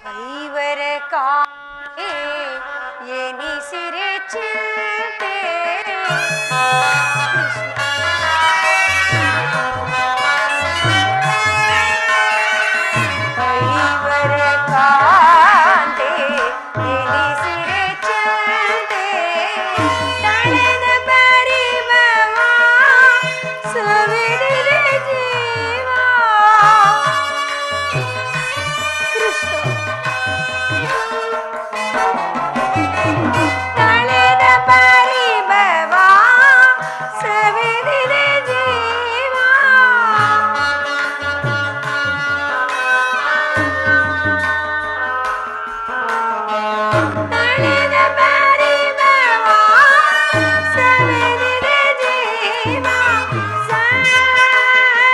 ಐವರ ಕಾಣೆ ಎನಿಸಿರೆ ಚಿಂತೆ ಐವರ ಕಾಂತೆ ಎನಿಸಿರೆ ಚಿಂತೆ ತಳೆದ ಪರಿಮವ ಸವಿದಿದೆ ಜೀವ ಕೃಷ್ಣ ತಳೆದ ಪರಿಭವ ಸವಿದಿದೆ ಜೀವ ತಳೆದ ಪರಿಭವ ಸವಿದಿದೆ ಜೀವ ಸರ್ವೇಶ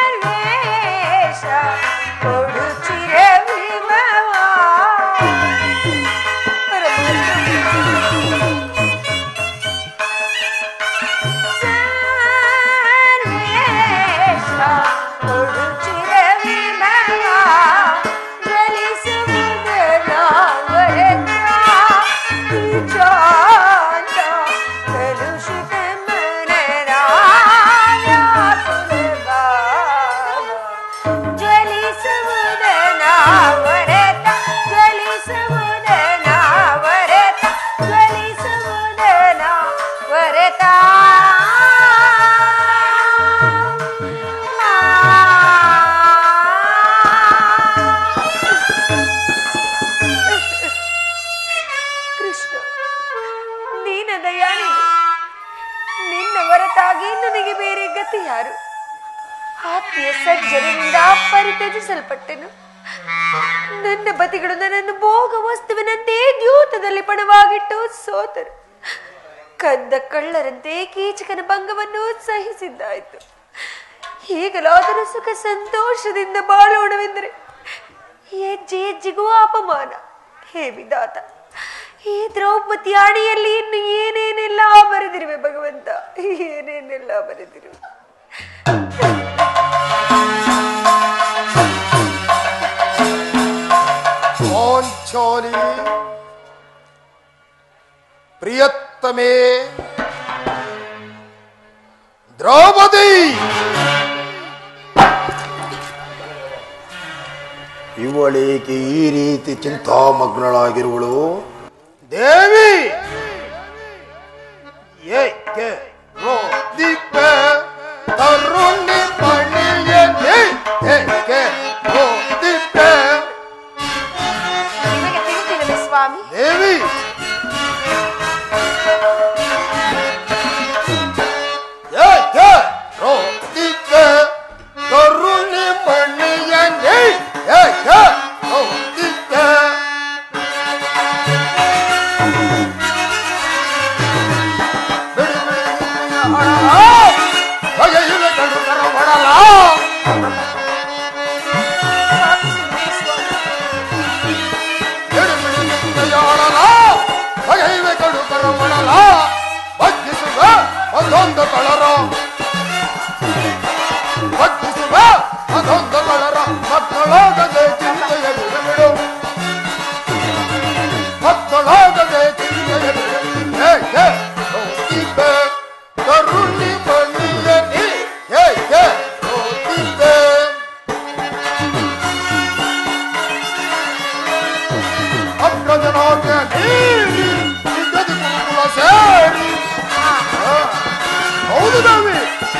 ಕೊಡುಚಿರ ವಿಭವ ಸರ್ವೇಶ ಕೊಡುಚಿರ ವಿಭವ ಜಲಿಸುವುದರ ವರದ ವಿಚಾರ ಕಲುಷಿತ ಮನರ ವ್ಯಾಕುಲ ಭಾವ ಜ್ವಲಿಸುವುದನ ವರತ ಜ್ವಲಿಸುವುದನ ವರತ ಜ್ವಲಿಸುವುದನ ವರತ ಕೃಷ್ಣ ನೀನ ದಯಾಳಿನಿ ನಿನ್ನ ಹೊರತಾಗಿ ನನಗೆ ಬೇರೆ ಗತಿ ಯಾರು ಆತ್ಮೀಯ ಸಜ್ಜನರಿಂದ ಪರಿತ್ಯಜಿಸಲ್ಪಟ್ಟೆನು ನನ್ನ ಬತಿಗಳು ನನ್ನನ್ನು ಭೋಗ ವಸ್ತುವಿನಂತೆ ದ್ಯೂತದಲ್ಲಿ ಪಣವಾಗಿಟ್ಟು ಸೋತರು ಕದ್ದ ಕಳ್ಳರಂತೆ ಕೀಚಕನ ಭಂಗವನ್ನು ಸಹಿಸಿದ್ದಾಯ್ತು ಈಗಲಾದರೂ ಸುಖ ಸಂತೋಷದಿಂದ ಬಾಳೋಣವೆಂದರೆ ಹೆಜ್ಜೆ ಹೆಜ್ಜೆಗೂ ಅಪಮಾನ ಹೇ ವಿಧಾತ ಈ ದ್ರೌಪದಿ ಆಣೆಯಲ್ಲಿ ಇನ್ನು ಏನೇನೆಲ್ಲ ಬರೆದಿರುವೆ ಭಗವಂತ ಏನೇನೆಲ್ಲ ಬರೆದಿರುವೆ ಪಾಂಚಾಲಿ ಪ್ರಿಯತ್ತಮೇ ದ್ರೌಪದಿ ಇವಳೇಕೆ ಈ ರೀತಿ ಚಿಂತಾಮಗ್ನಳಾಗಿರುವಳು ದೇವಿ ಏಕೆ ರೋದಿಪೆ ತರುಣಿ ಮಣಿಯೇ ಏಕೆ ರೋದಿಪೆ ನಿಮಗೆ ತಿಳಿದಿಲ್ಲವೇ ಸ್ವಾಮಿ ದೇವಿ ಏಕೆ ರೋದಿಪೆ ತರುಣಿ ಮಣಿಯೇ ಏಕೆ ರೋದಿಪೆ ಬಿಡಿ ಬಿಡಿ ಬಗೆಯುವ ಕಂಡು ಕರ ಹೊಡಲ ಎಡಬಿಡಿಯಾಡಲ ಬಗೆಯುವ ಕಡು ಕರ ಹೊಡಲ ಬಗ್ಗಿಸುವ ಅದೊಂದು ಕಳರ ಬಗ್ಗಿಸುವ ಅದೊಂದು ಕಳರ ಮಕ್ಕಳಾಗದೆ ಚಿಂತೆಯ ಬಿಡಬಿಡು ಮಕ್ಕಳಾಗದೆ ಚಿಂತೆಯ ಬಿಡಬಿಡು ಏಕೆ ಹೋಗಿದ್ದೆ ಕರುಣಿ ಮಣಿಯನಿ ಏಕೆ ಹೋಗಿದ್ದೆ ಅಗ್ರಜನಾಜ್ಞೆ ಮೀರಿ ಸಿದ್ಧತೆ ಗುರುಕುಲ ಸೇರಿ ಆ, ಹೌದು ದೇವಿ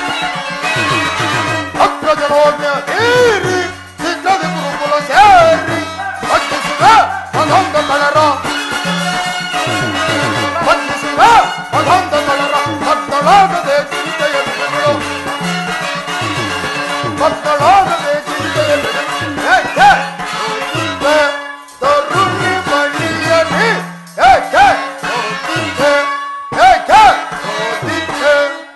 ಅಗ್ರಜನಾಜ್ಞೆ ಮೀರಿ ಸಿದ್ಧತೆ ಗುರುಕುಲ ಸೇರಿ ಭಜಿಸುವ ಅದೊಂದ ಕಳರ ಭಜಿಸುವ ಅದೊಂದ ಕಳರ ಮಕ್ಕಳಾಗದೆ ಚಿಂತೆಯ ಬಿಡುಗಳು ಮಕ್ಕಳಾಗದೆ ಚಿಂತೆಯ ಬಿಡುಗಳು ಏಕೆ ಹೋಗಿದ್ದೆ ತರುಣಿ ಮಣಿಯನಿ ಏಕೆ ಹೋಗಿದ್ದೆ ಏಕೆ ಹೋಗಿದ್ದೆ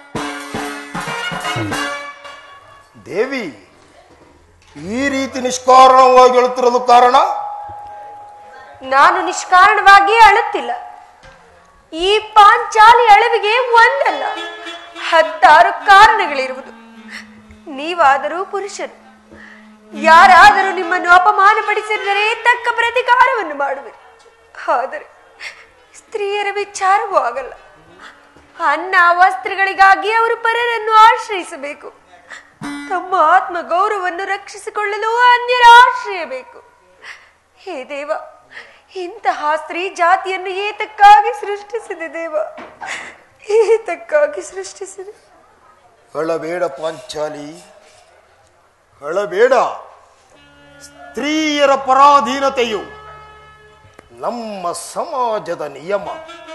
ದೇವಿ ಈ ರೀತಿ ನಿಷ್ಕಾರಣವಾಗಿ ಹೇಳುತ್ತಿರೋದು ಕಾರಣ ನಾನು ನಿಷ್ಕಾರಣವಾಗಿ ಅಳುತ್ತಿಲ್ಲ ಈ ಪಾಂಚಾಲಿ ಅಳವಿಗೆ ಒಂದಲ್ಲ ಹತ್ತಾರು ಕಾರಣಗಳಿರುವುದು ನೀವಾದರೂ ಪುರುಷರು ಯಾರಾದರೂ ನಿಮ್ಮನ್ನು ಅಪಮಾನಪಡಿಸಿದರೆ ತಕ್ಕ ಪ್ರತಿಕಾರವನ್ನು ಮಾಡುವೆ ಆದರೆ ಸ್ತ್ರೀಯರ ವಿಚಾರವೂ ಆಗಲ್ಲ ಅನ್ನ ವಸ್ತ್ರಗಳಿಗಾಗಿ ಅವರು ಪರರನ್ನು ಆಶ್ರಯಿಸಬೇಕು ತಮ್ಮ ಆತ್ಮ ಗೌರವವನ್ನು ರಕ್ಷಿಸಿಕೊಳ್ಳಲು ಅನ್ಯರ ಆಶ್ರಯ ಬೇಕು ಹೇ ದೇವ ಇಂತಹ ಸ್ತ್ರೀ ಜಾತಿಯನ್ನು ಏತಕ್ಕಾಗಿ ಸೃಷ್ಟಿಸಿದೆ ದೇವ ಏತಕ್ಕಾಗಿ ಸೃಷ್ಟಿಸಿದೆ ಅಳಬೇಡ ಪಾಂಚಾಲಿ ಅಳಬೇಡ ಸ್ತ್ರೀಯರ ಪರಾಧೀನತೆಯು ನಮ್ಮ ಸಮಾಜದ ನಿಯಮ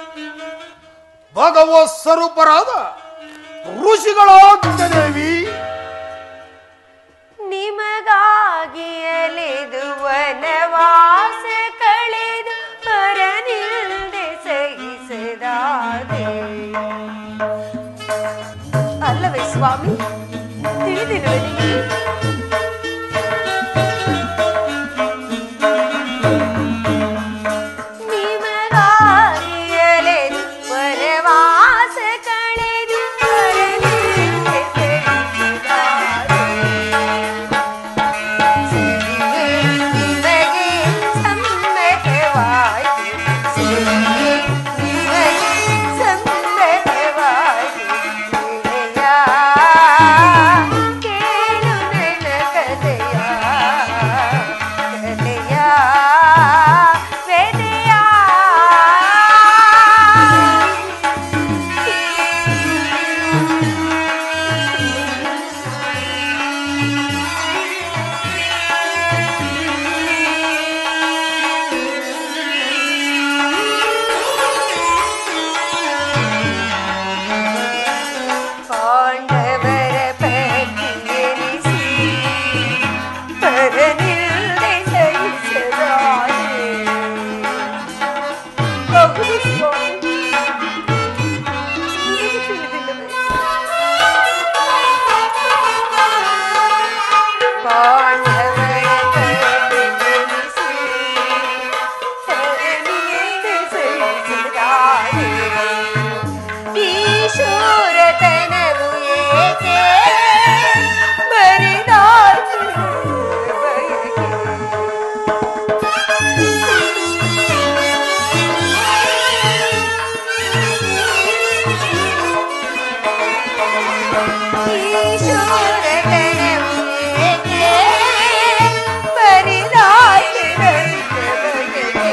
ಭಗವತ್ ಸ್ವರೂಪರಾದ ಋಷಿಗಳಾಜ್ಞೆ ದೇವಿ ನಿಮಗಾಗಿ ಅಲೆದು ವನವಾಸ ಕಳೆದು ಪರನಿಲ್ದೆ ಸಹಿಸದಾದೆ ಅಲ್ಲವೇ ಸ್ವಾಮಿ ತಿಳಿದಿರುವೆ ನಿಮಗೆ ನಿಮಗಾಗಿ ಅಲೆದು ವನವಾಸ ಕಳೆದು ಪರನಿಲ್ದೆ ಸಹಿಸದಾದೆ ನಿಮಗೆ ಸಮ್ಮತವಾಯಿತು ನಿಮಗೆ ಸಮ್ಮತವಾಯಿತು ಗೆಳೆಯ ಕೇಳು ನನ್ನ ಕಥೆಯ ಕಥೆಯ ವೆದೆಯ ಪಾಂಡವರ ಪತಿಯನಿಸಿ ಪರನಿಲ್ದೆ ಸಹಿಸದಾರೆ ಹೌದು ಸ್ವಾಮಿ. ನಿಮಗೆ ತಿಳಿದಿಲ್ಲವೇ? ಪಾಂಡವರ ಪತಿಯನಿಸಿ ಪರನಿಲ್ದೆ ಸಹಿಸದಾರೆ ಈಶೂರತನವು ಏಕೆ ಬರಿದಾಯ್ತು ಬಯಕೆ ಈಶೂರತನವು ಏಕೆ ಬರಿದಾಯ್ತು ಬಯಕೆ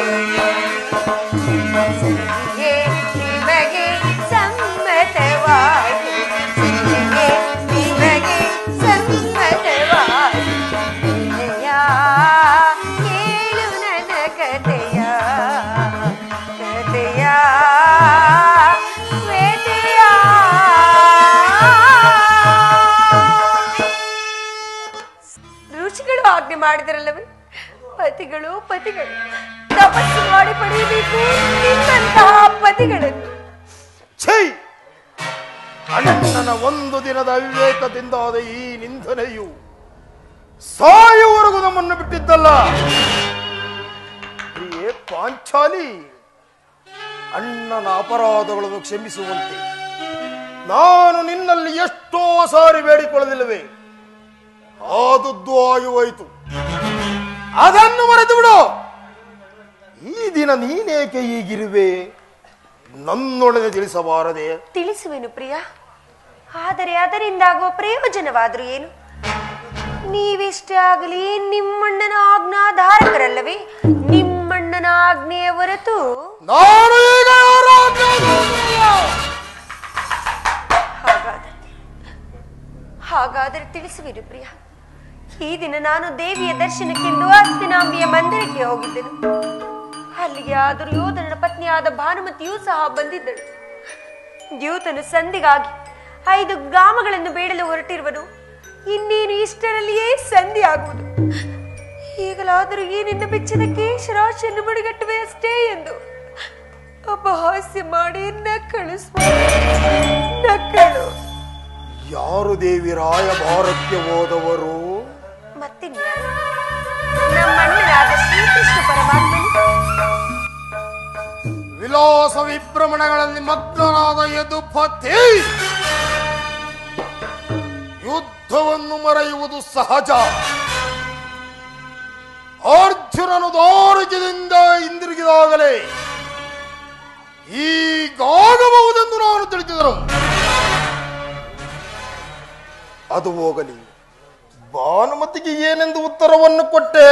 ಸರಿಯೇ ನಿಮಗೆ ಸಮ್ಮತವಾಗಿ ಸರಿಯೇ ನಿಮಗೆ ಸಮ್ಮತವಾಗಿ ಗೆಳೆಯ ಕೇಳು ನನ್ನ ಕಥೆಯ ಕಥೆಯ ವೇದೆಯ ರುಚಿಗಳು ಆಜ್ಞೆ ಮಾಡಿದರಲ್ಲವೇ ಪತಿಗಳು ಪತಿಗಳು ತಪಸ್ಸು ಮಾಡಿ ಪಡೆಯಬೇಕು ನಿನ್ನಂತಹ ಪತಿಗಳನ್ನು ಛೈ ಅಣ್ಣನ ಒಂದು ದಿನದ ಅವಿವೇಕದಿಂದಾದ ಈ ನಿಂದನೆಯು ಸಾಯುವವರೆಗೂ ನಮ್ಮನ್ನು ಬಿಟ್ಟಿದ್ದಲ್ಲ ಪ್ರಿಯೇ ಪಾಂಚಾಲಿ ಅಣ್ಣನ ಅಪರಾಧಗಳನ್ನು ಕ್ಷಮಿಸುವಂತೆ ನಾನು ನಿನ್ನಲ್ಲಿ ಎಷ್ಟೋ ಸಾರಿ ಬೇಡಿಕೊಳ್ಳಲಿಲ್ಲವೇ ಆದದ್ದು ಆಗಿ ಹೋಯಿತು ಅದನ್ನು ಮರೆತು ಬಿಡು ಈ ದಿನ ನೀನೇಕೆ ಹೀಗಿರುವೆ ನನ್ನೊಡನೆ ತಿಳಿಸಬಾರದೆ ತಿಳಿಸುವೆನು ಪ್ರಿಯ ಆದರೆ ಅದರಿಂದಾಗುವ ಪ್ರಯೋಜನವಾದರೂ ಏನು ನೀವೆಷ್ಟೇ ಆಗಲಿ ನಿಮ್ಮಣ್ಣನ ಆಜ್ಞಾಧಾರಕರಲ್ಲವೇ ನಿಮ್ಮಣ್ಣನ ಆಜ್ಞೆಯ ಹೊರತು ನಾನು ಈಗ ಯಾರ ಆಜ್ಞಾಧಾರಕನಲ್ಲ. ಹಾಗಾದರೆ ಹಾಗಾದರೆ ತಿಳಿಸುವಿರು ಪ್ರಿಯ ಈ ದಿನ ನಾನು ದೇವಿಯ ದರ್ಶನಕ್ಕೆಂದು ಅಸ್ತಿನಾಂಬಿಯ ಮಂದಿರಕ್ಕೆ ಹೋಗಿದ್ದೆನು ಅಲ್ಲಿಗೆ ಆ ದುರ್ಯೋಧನನ ಪತ್ನಿಯಾದ ಭಾನುಮತಿಯೂ ಸಹ ಬಂದಿದ್ದಳು ದ್ಯೂತನು ಸಂಧಿಗಾಗಿ ಐದು ಗ್ರಾಮಗಳನ್ನು ಬೇಡಲು ಹೊರಟಿರುವನು ಇನ್ನೇನು ಇಷ್ಟರಲ್ಲಿಯೇ ಸಂಧಿ ಆಗುವುದು ಈಗಲಾದರೂ ಈ ನಿನ್ನ ಬೆಚ್ಚದ ಕೇಶರಾಶಿಯನ್ನು ಮುಡಿಗಟ್ಟುವೆ ಅಷ್ಟೇ ಎಂದು ಅಪಹಾಸ್ಯ ಮಾಡಿ ನಕ್ಕಳು ಸ್ವಾಮಿ ನಕ್ಕಳು ಯಾರು ದೇವಿ ರಾಯಭಾರಕ್ಕೆ ಹೋದವರು ಮತ್ತಿನ್ಯಾರು ನಮ್ಮಣ್ಣನಾದ ಶ್ರೀಕೃಷ್ಣ ಪರಮಾತ್ಮನು ವಿಲಾಸ ವಿಭ್ರಮಣಗಳಲ್ಲಿ ಮಗ್ನನಾದ ಯದುಪತಿ ಯುದ್ಧವನ್ನು ಮರೆಯುವುದು ಸಹಜ ಅರ್ಜುನನು ದಾರುಜ್ಯದಿಂದ ಹಿಂದೆ ಕೂಡಲೇ ಈಗಾಗಬಹುದೆಂದು ನಾನು ತಿಳಿಸಿದರು ಅದು ಹೋಗಲಿ ಭಾನುಮತಿಗೆ ಏನೆಂದು ಉತ್ತರವನ್ನು ಕೊಟ್ಟೆ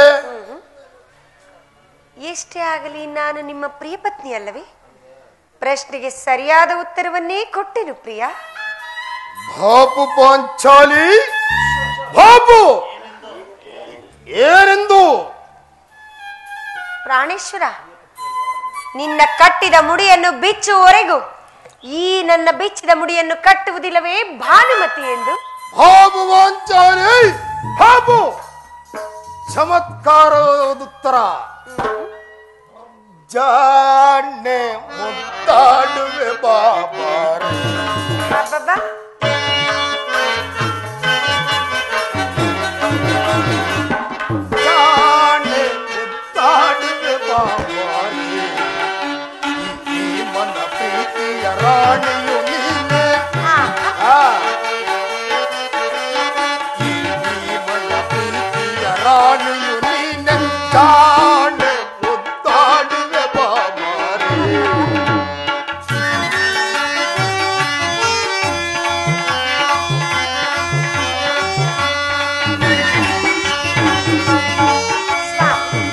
ಎಷ್ಟೇ ಆಗಲಿ ನಾನು ನಿಮ್ಮ ಪ್ರಿಯ ಪತ್ನಿ ಅಲ್ಲವೇ ಪ್ರಶ್ನೆಗೆ ಸರಿಯಾದ ಉತ್ತರವನ್ನೇ ಕೊಟ್ಟೆನು ಪ್ರಿಯ ಬಾಪು ಪಾಂಚಾಲಿ ಬಾಪು ಏನೆಂದು ಪ್ರಾಣೇಶ್ವರ ನಿನ್ನ ಕಟ್ಟಿದ ಮುಡಿಯನ್ನು ಬಿಚ್ಚುವವರೆಗೂ ಈ ನನ್ನ ಬಿಚ್ಚಿದ ಮುಡಿಯನ್ನು ಕಟ್ಟುವುದಿಲ್ಲವೇ ಭಾನುಮತಿ ಎಂದು ಬಾಬು ಪಾಂಚಾಲಿ ಬಾಬು ಚಮತ್ಕಾರದುತ್ತರ ಜಾಣೆ ಮುತ್ತಾಡುವೆ ಬಾಬಾರೆ ಅಬ್ಬಬ್ಬಾ ಜಾಣೆ ಮುತ್ತಾಡುವೆ ಬಾಬಾರೆ ಈ ಮನ ಪ್ರೀತಿಯ ರಾಣಿಯು ನೀನೆ ಆಹಾ. ಆ. ಈ ಮನ ಪ್ರೀತಿಯ ರಾಣಿಯು ನೀನೆ ಜಾಣೆ ಮುತ್ತಾಡುವೆ ಬಾಬಾರೆ ಸ್ವಾಮಿ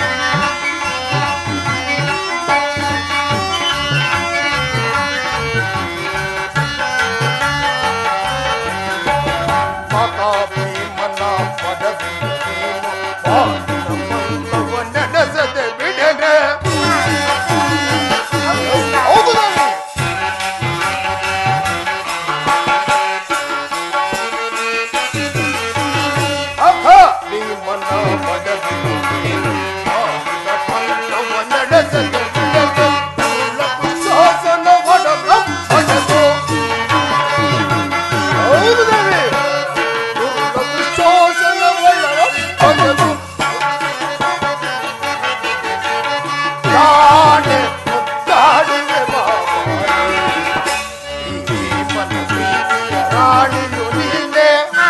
ಮಾತಾ ಭೀಮನ ಪದವಿ ನೀನು ಬಾಳಿನ ಮಂಗವ ನಡೆಸದೆ ಬಿಡನೆ ಹೌದು ನಾನು. ಅಹ, ಭೀಮನ ಪದವಿ ನೀನು ಬಾಳಿನ ಮಂಗವ ನಡೆಸದೆ ಬಿಡನೆ ಕುಲಕು ಶಾಸನ ಒಡಲ ಹೊಡೆದು ಹೌದು ದೇವಿ ದುರ್ಲಭ ಶೋಷಣ ಒಳ್ಳೆಯ ಪದದು ರಾಣೆ ಮುದ್ದಾಡುವೆ ಬಾಬಾರೆ. ಈ ಮನ ಪ್ರೀತಿಯ ರಾಣಿಯು ನೀನೆ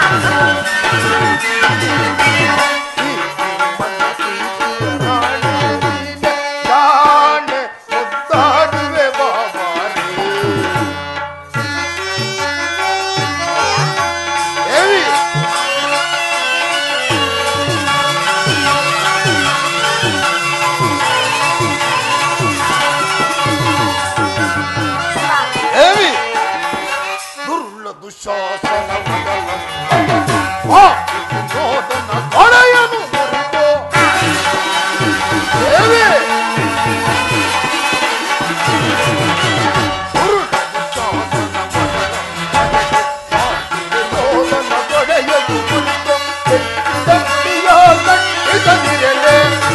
ಈ ಮನ ಪ್ರೀತಿಯ ರಾಣಿಯು ನೀನೆ ರಾಣೆ ಮುದ್ದಾಡುವೆ ಬಾಬಾರೆ ದೇವಿ ದೇವಿ ದುರ್ಲ ದುಶಾಸನ ಮೊದಲ ಆ ವಿನೋದನ ಕೊಳೆಯನು ಮುರಿದು ದೇವಿ ದುರ್ಲ ದುಶಾಸನ ಮೊದಲ ವಿನೋದನ ಕೊಳೆಯನು ಮುರಿದು ಎತ್ತಿದಂತಿಯ ಕಟ್ಟಿದನಿರಲೆ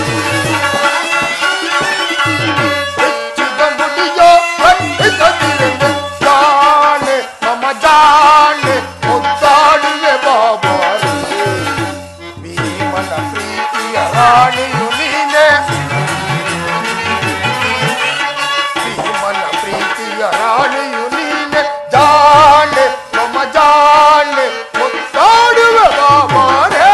ಹೆಚ್ಚಿದ ಮುಡಿಯ ಕಟ್ಟಿದನಿರಲೆ ಜಾಣೆ ಮಮ ಜಾಣೆ ಮುದ್ದಾಡುವೆ ಬಾಬಾರೆ ಭೀಮನ ಪ್ರೀತಿಯ ರಾಣಿಯು ನೀನೆ ಭೀಮನ ಪ್ರೀತಿಯ ರಾಣಿಯು ನೀನೆ ಜಾಣೆ ಮಮ ಜಾಣೆ ಮುದ್ದಾಡುವೆ ಬಾಬಾರೆ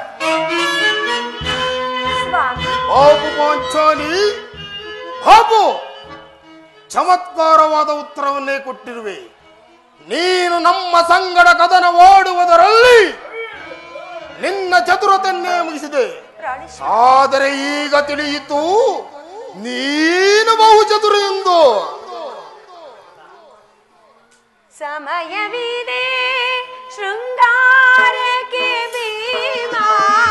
ಸ್ವಾಮಿ ಬಾಬು ಪಾಂಚಾಲಿ ಬಾಬು ಚಮತ್ಕಾರವಾದ ಉತ್ತರವನ್ನೇ ಕೊಟ್ಟಿರುವೆ ನೀನು ನಮ್ಮ ಸಂಗಡ ಕದನ ಓಡುವುದರಲ್ಲಿ ನಿನ್ನ ಚತುರತೆಯನ್ನೇ ಮುಗಿಸಿದೆ ಪ್ರಾಣೇಶ್ವರ ಆದರೆ ಈಗ ತಿಳಿಯಿತು ನೀನು ಬಹು ಚತುರ ಎಂದು ಸಮಯವಿದೆ ಶೃಂಗಾರಕ್ಕೆ ಭೀಮಾ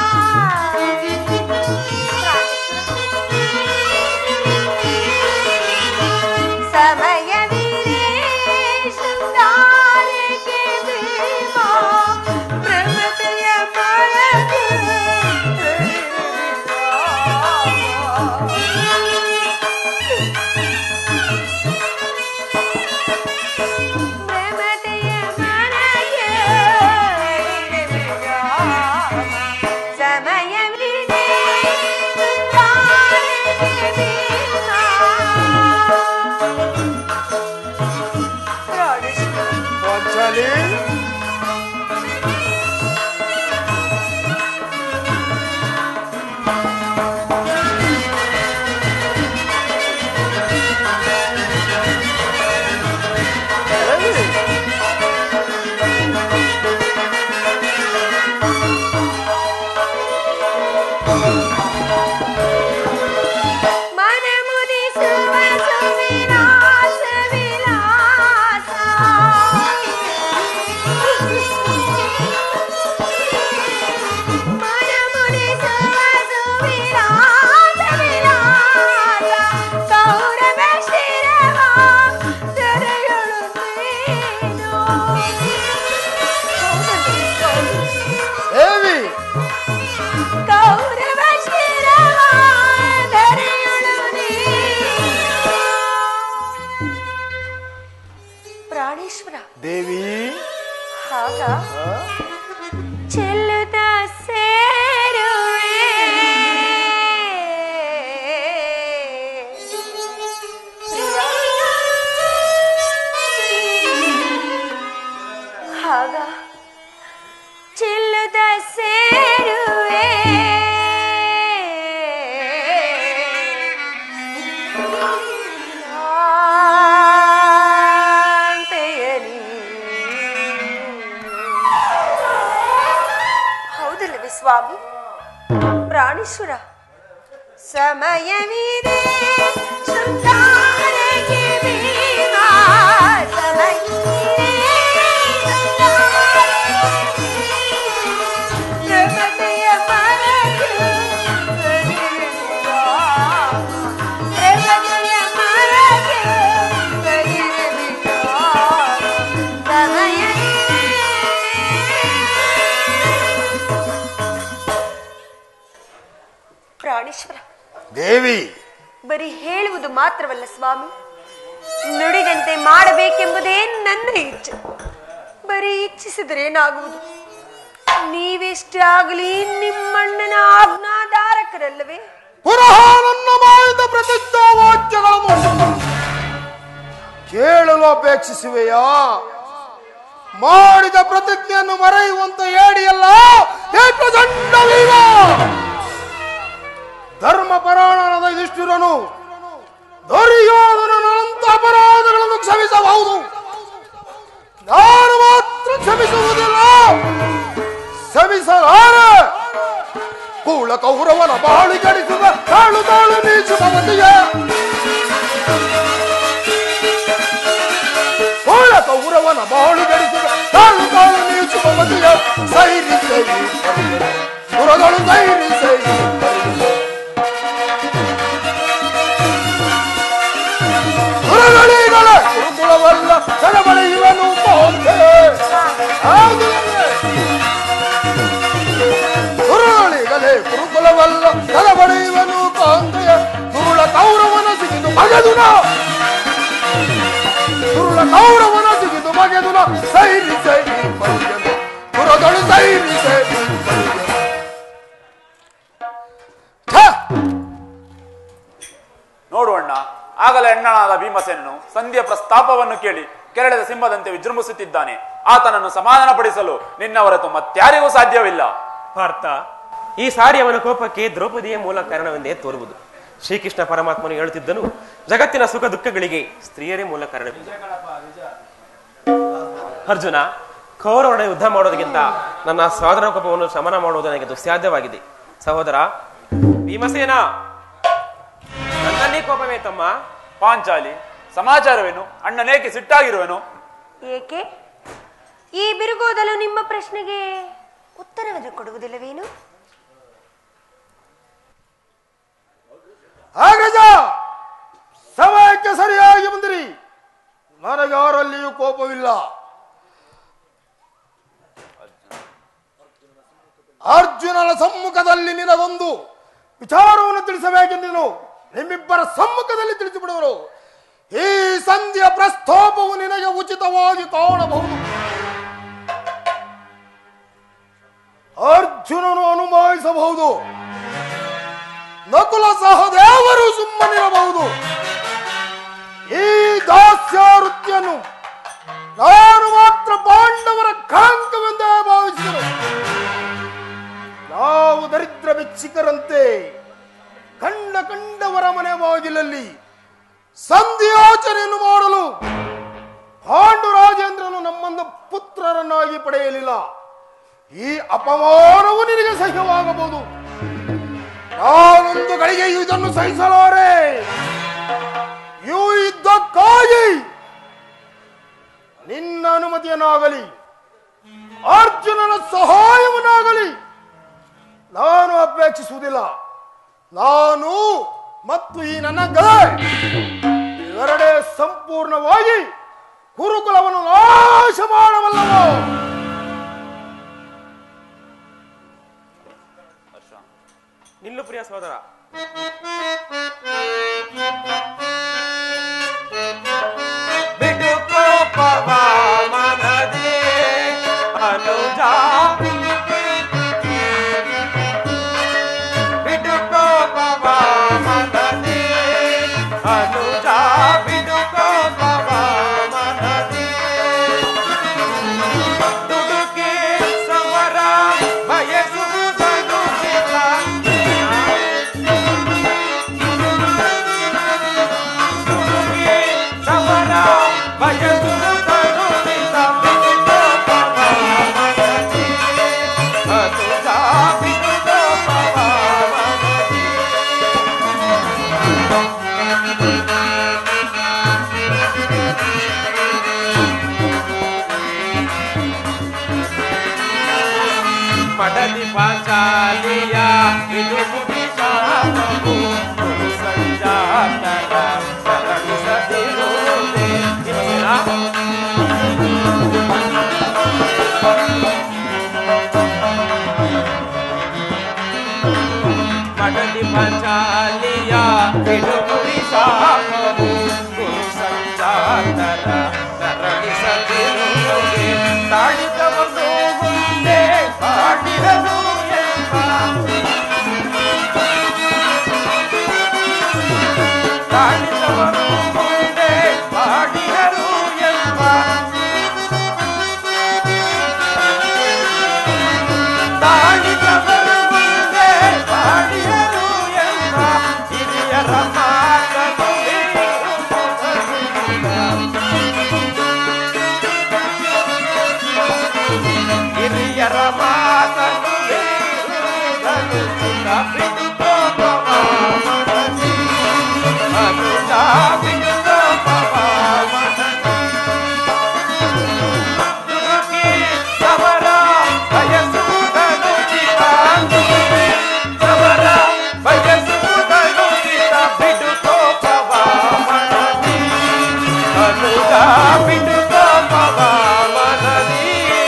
ಸಮಯವಿದೆ ಶೃಂಗಾರಕ್ಕೆ ಭೀಮಾ ಪ್ರಕೃತಿಯ ಮರಕ್ಕೆ ಮಮತೆಯ ಮನಗೆ ಸಮಯವಿದೆ ಶೃಂಗಾರಕ್ಕೆ ಭೀಮಾ. ಪ್ರಾಣೇಶ್ವರ ಪಾಂಚಾಲಿ ಸ್ವಾಮಿ ಪ್ರಾಣೇಶ್ವರ ಸಮಯವಿದೆ ಶೃಂಗಾರಕ್ಕೆ ಬೇಗ ಸಮಯವಿದೆ ಪ್ರಮತೆಯ ಮರಕ್ಕೆ ಬಗೆದಿಲ್ಲ. ಪ್ರಮತೆಯ ಮರಕ್ಕೆ ಬಗೆದಿಲ್ಲ. ಪ್ರಾಣೇಶ್ವರ ದೇವಿ ಬರೀ ಹೇಳುವುದು ಮಾತ್ರವಲ್ಲ ಸ್ವಾಮಿ ನುಡಿದಂತೆ ಮಾಡಬೇಕೆಂಬುದೇ ನನ್ನ ಇಚ್ಛೆ ಬರೀ ಇಚ್ಛಿಸಿದರೆ ಏನಾಗುವುದು ನೀವೆಷ್ಟೇ ಆಗಲಿ ನಿಮ್ಮಣ್ಣನ ಆಜ್ಞಾಧಾರಕರಲ್ಲವೇ ಪುನಃ ನನ್ನ ಬಾಯಿಂದ ಪ್ರತಿಜ್ಞಾ ವಾಕ್ಯಗಳನ್ನು ಕೇಳಲು ಅಪೇಕ್ಷಿಸುವೆಯಾ ಮಾಡಿದ ಪ್ರತಿಜ್ಞೆಯನ್ನು ಮರೆಯುವಂತ ಹೇಳಿಯಲ್ಲ ಏಕದಂಡವೀರ ಧರ್ಮ ಪರಾಯಣದ ಯುಧಿಷ್ಠಿರನು ದುರ್ಯೋಧನನಂತ ಅಪರಾಧಗಳನ್ನು ಕ್ಷಮಿಸಬಹುದು ನಾನು ಮಾತ್ರ ಕ್ಷಮಿಸುವುದಿಲ್ಲ ಕ್ಷಮಿಸಲಾರೆ ಕೂಳ ಕೌರವನ ಬಾಳಿ ಗಡಿಸುವ ತಾಳು ತಾಳು ನೀಚುವ ಮತಿಯ ಕೂಳ ಕೌರವನ ಬಾಳು ಗಡಿಸುವ ತಾಳು ತಾಳು ನೀಚುವ ಮತಿಯ ಸೈರಿ ಸೈರಿ ಪುರಗಳು ಸೈರಿ ಸೈರಿ ಪುರಗಳಿಗಳ ಗುರುಕುಲವಲ್ಲ ಸರಬಳೆಯುವನು ಮೋಂತೆ ಆಗುತ್ತದೆ ಗುರುಗಳಿಗಲೇ ಗುರುಕುಲವಲ್ಲ ತಲಬಡೆಯುವನು ಕಾಂತೆಯ ಗುರುಳ ಕೌರವನ ಸಿಗಿದು ಬಗೆದುನ ಗುರುಳ ಕೌರವನ ಸಿಗಿದು ಬಗೆದುನ ಸೈರಿ ಸೈರಿ ಬಗೆಯನು ಗುರುಗಳು ಸೈರಿ ಸೈರಿ ಬಗೆಯನು. ಛ! ನೋಡು ಅಣ್ಣ ಆಗಲೇ ಅಣ್ಣನಾದ ಭೀಮಸೇನನು ಸಂಧಿಯ ಪ್ರಸ್ತಾಪವನ್ನು ಕೇಳಿ ಕೆರಳಿದ ಸಿಂಹದಂತೆ ವಿಜೃಂಭಿಸುತ್ತಿದ್ದಾನೆ ಆತನನ್ನು ಸಮಾಧಾನಪಡಿಸಲು ನಿನ್ನ ಹೊರತು ಮತ್ಯಾರಿಗೂ ಸಾಧ್ಯವಿಲ್ಲ ಪಾರ್ಥ ಈ ಸಾರಿ ಅವನ ಕೋಪಕ್ಕೆ ದ್ರೌಪದಿಯ ಮೂಲ ಕಾರಣವೆಂದೇ ತೋರುವುದು ಶ್ರೀಕೃಷ್ಣ ಪರಮಾತ್ಮನು ಹೇಳುತ್ತಿದ್ದನು ಜಗತ್ತಿನ ಸುಖ ದುಃಖಗಳಿಗೆ ಸ್ತ್ರೀಯರೇ ಮೂಲ ಕಾರಣವಿಲ್ಲ ಅರ್ಜುನ ಕೌರವರೊಡನೆ ಯುದ್ಧ ಮಾಡೋದಕ್ಕಿಂತ ನನ್ನ ಸಹೋದರ ಕೋಪವನ್ನು ಶಮನ ಮಾಡುವುದು ನನಗೆ ದುಸ್ಸಾಧ್ಯವಾಗಿದೆ ಸಹೋದರ ಭೀಮಸೇನ ನನ್ನಲ್ಲಿ ಕೋಪವೇ ತಮ್ಮ ಪಾಂಚಾಲಿ ಸಮಾಚಾರವೇನು ಅಣ್ಣನೇಕೆ ಸಿಟ್ಟಾಗಿರುವೆನು ಏಕೆ ಈ ಬಿರುಗೋದಲು ನಿಮ್ಮ ಪ್ರಶ್ನೆಗೆ ಉತ್ತರವನ್ನು ಕೊಡುವುದಿಲ್ಲವೇನು ಅಗ್ರಜ ಸಮಯಕ್ಕೆ ಸರಿಯಾಗಿ ಬಂದಿರಿ ನನಗಾರಲ್ಲಿಯೂ ಕೋಪವಿಲ್ಲ ಅರ್ಜುನನ ಸಮ್ಮುಖದಲ್ಲಿ ನಿನಗೊಂದು ವಿಚಾರವನ್ನು ತಿಳಿಸಬೇಕೆಂದಿರು ನಿಮ್ಮಿಬ್ಬರ ಸಮ್ಮುಖದಲ್ಲಿ ತಿಳಿಸಿಬಿಡುವರು ಈ ಸಂಧಿಯ ಪ್ರಸ್ತಾಪವು ನಿನಗೆ ಉಚಿತವಾಗಿ ಕಾಣಬಹುದು ಅರ್ಜುನನು ಅನುಭವಿಸಬಹುದು ನಕುಲ ಸಹದೇವರು ಸುಮ್ಮನಿರಬಹುದು ಈ ದಾಸ್ಯಾವೃತ್ತಿಯನ್ನು ನಾನು ಮಾತ್ರ ಪಾಂಡವರ ಕಳಂಕವೆಂದೇ ಭಾವಿಸಿದರು ನಾವು ದರಿದ್ರ ಭಿಕ್ಷಿಕರಂತೆ ಕಂಡ ಕಂಡವರ ಮನೆ ಬಾಗಿಲಲ್ಲಿ ಸಂಧಿಯಾಚನೆಯನ್ನು ಮಾಡಲು ಪಾಂಡುರಾಜೇಂದ್ರನು ನಮ್ಮನ್ನು ಪುತ್ರರನ್ನಾಗಿ ಪಡೆಯಲಿಲ್ಲ ಈ ಅಪಮಾನವು ನಿನಗೆ ಸಹ್ಯವಾಗಬಹುದು ನಾನೊಂದು ಗಳಿಗೆ ಇದನ್ನು ಸಹಿಸಲಾರೆ ಇವು ಇದ್ದಕ್ಕಾಗಿ ನಿನ್ನ ಅನುಮತಿಯನ್ನಾಗಲಿ ಅರ್ಜುನನ ಸಹಾಯವನ್ನಾಗಲಿ ನಾನು ಅಪೇಕ್ಷಿಸುವುದಿಲ್ಲ ನಾನು ಮತ್ತು ಈ ನನ್ನ ಗದೆ ಇವೆರಡೇ ಸಂಪೂರ್ಣವಾಗಿ ಕುರುಕುಲವನ್ನು ನಾಶ ಮಾಡಬಲ್ಲವು ನಿಲ್ಲು ಪ್ರಿಯ ಸಹೋದರ ಬಿಡು ಕೋಪವ ಮನದೆ ಅನುಜ ಬಿಡು ಕೋಪವ ಮನದೆ ಅನುಜ ಬಿಡು ಕೋಪವ ಮನದೆ ದುಡುಕಿ ಸಮರ ಬಯಸುವುದನು ಇಲ್ಲ ಸಮರ ಬಯಸುವುದನು ಇಲ್ಲ ಅದು ಪಾಂಚಾಲಿಯ ಇದು ಮುಗಿಸಾಗು ಗುರು ಸಂಜಾತರ ಸರಳಿಸದಿರುವುದೇ ಭೀಮಸೇನ ಮಡದಿ ಪಾಂಚಾಲಿಯ ಇದು ಮುಗಿಸಾಗು ಗುರು ಸಂಜಾತರ ಸರಳಿಸದಿರುವುದೇ ತಾಳಿದವನು ಮುಂದೆ ಕಾಡಿರನು ಎಂಬ ತಾಳಿದವರು ಮುಂದೆ ಪಾಡಿದರು ಎಂಬ ತಾಳಿದವರು ಮುಂದೆ ಪಾಡಿದರು ಎಂಬ ಹಿರಿಯರ ಮಾತನ್ನು ಹಿರಿಯರ ಮಾತನ್ನು ಮೀರುವುದನ್ನು ಬಿಟ್ಟು ಮನದಿ ಅನುಜ ಬಿಟ್ಟು ಮನದಿ ದುಡುಕಿ ಅವರ ಬಯಸುವುದನ್ನು ಚಿತ್ತಾಂಗಿ ಅವರ ಬಯಸುವುದನ್ನು ಚಿತ್ತ ಬಿಡು ಕೋಪವ ಮನದಿ ಅನುಜ ಬಿಡು ಕೋಪವ ಮನದಿ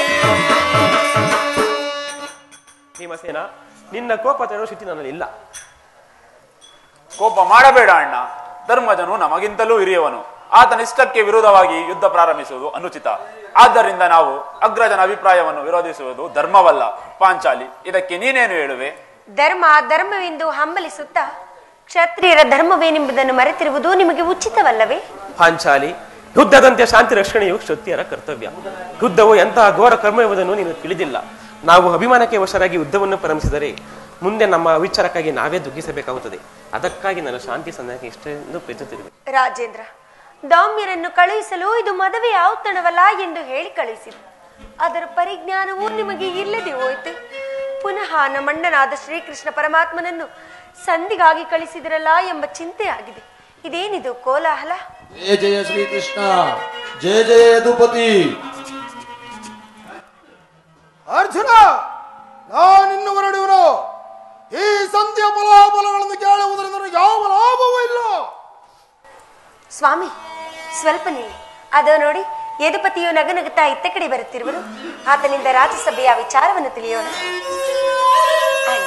ಭೀಮಸೇನ ನಿನ್ನ ಕೋಪ ತಡೆಯುವ ಸ್ಥಿತಿ ನನ್ನಲ್ಲಿ ಇಲ್ಲ ಕೋಪ ಮಾಡಬೇಡ ಅಣ್ಣ ಧರ್ಮಜನು ನಮಗಿಂತಲೂ ಹಿರಿಯವನು ಆತನ ಇಷ್ಟಕ್ಕೆ ವಿರೋಧವಾಗಿ ಯುದ್ಧ ಪ್ರಾರಂಭಿಸುವುದು ಅನುಚಿತ ಆದ್ದರಿಂದ ನಾವು ಅಗ್ರಜನ ಅಭಿಪ್ರಾಯವನ್ನು ವಿರೋಧಿಸುವುದು ಧರ್ಮವಲ್ಲ ಪಾಂಚಾಲಿ ಇದಕ್ಕೆ ನೀನೇನು ಹೇಳುವೆ ಧರ್ಮ ಧರ್ಮವೆಂದು ಹಂಬಲಿಸುತ್ತಾ ಕ್ಷತ್ರಿಯರ ಧರ್ಮವೇನೆಂಬುದನ್ನು ಮರೆತಿರುವುದು ನಿಮಗೆ ಉಚಿತವಲ್ಲವೇ ಪಾಂಚಾಲಿ ಯುದ್ಧದಂತೆ ಶಾಂತಿ ರಕ್ಷಣೆಯು ಕ್ಷತ್ರಿಯರ ಕರ್ತವ್ಯ ಯುದ್ಧವು ಎಂತಹ ಘೋರ ಕರ್ಮ ಎಂಬುದನ್ನು ನೀನು ತಿಳಿದಿಲ್ಲ ನಾವು ಅಭಿಮಾನಕ್ಕೆ ವಶರಾಗಿ ಯುದ್ಧವನ್ನು ಪ್ರಾರಂಭಿಸಿದರೆ ಮುಂದೆ ನಮ್ಮ ವಿಚಾರಕ್ಕಾಗಿ ನಾವೇ ದುಃಖಿಸಬೇಕಾಗುತ್ತದೆ ಅದಕ್ಕಾಗಿ ನಾನು ಶಾಂತಿ ಸಂಧಾನಕ್ಕೆ ಇಷ್ಟೆಂದು ಪ್ರೀತಿಸಿರುವೆ ರಾಜೇಂದ್ರ ದೌಮ್ಯರನ್ನು ಕಳುಹಿಸಲು ಇದು ಮದುವೆ ಔತಣವಲ್ಲ ಎಂದು ಹೇಳಿ ಕಳುಹಿಸಿತು ಅದರ ಪರಿಜ್ಞಾನವೂ ನಿಮಗೆ ಇಲ್ಲದೆ ಹೋಯಿತು ಪುನಃ ನಮ್ಮಣ್ಣನಾದ ಶ್ರೀಕೃಷ್ಣ ಪರಮಾತ್ಮನನ್ನು ಸಂಧಿಗಾಗಿ ಕಳಿಸಿದಿರಲ್ಲ ಎಂಬ ಚಿಂತೆ ಆಗಿದೆ ಇದೇನಿದು ಕೋಲಾಹಲ ಜಯ ಜಯ ಶ್ರೀಕೃಷ್ಣ ಜಯ ಜಯ ಯದುಪತಿ ಅರ್ಜುನ ನಾನಿನ್ನು ಹೊರಡುವನು ಈ ಸಂಧ್ಯಾ ಫಲಾಫಲಗಳನ್ನು ಕೇಳುವುದರಿಂದ ನನಗೆ ಯಾವ ಲಾಭವೂ ಇಲ್ಲ ಸ್ವಾಮಿ ಸ್ವಲ್ಪ ನಿಲ್ಲಿ ಅದೋ ನೋಡಿ ಯದುಪತಿಯು ನಗನಗುತ್ತಾ ಇತ್ತ ಕಡೆ ಬರುತ್ತಿರುವರು ಆತನಿಂದ ರಾಜ್ಯಸಭೆಯ ವಿಚಾರವನ್ನು ತಿಳಿಯೋಣ ಅಣ್ಣ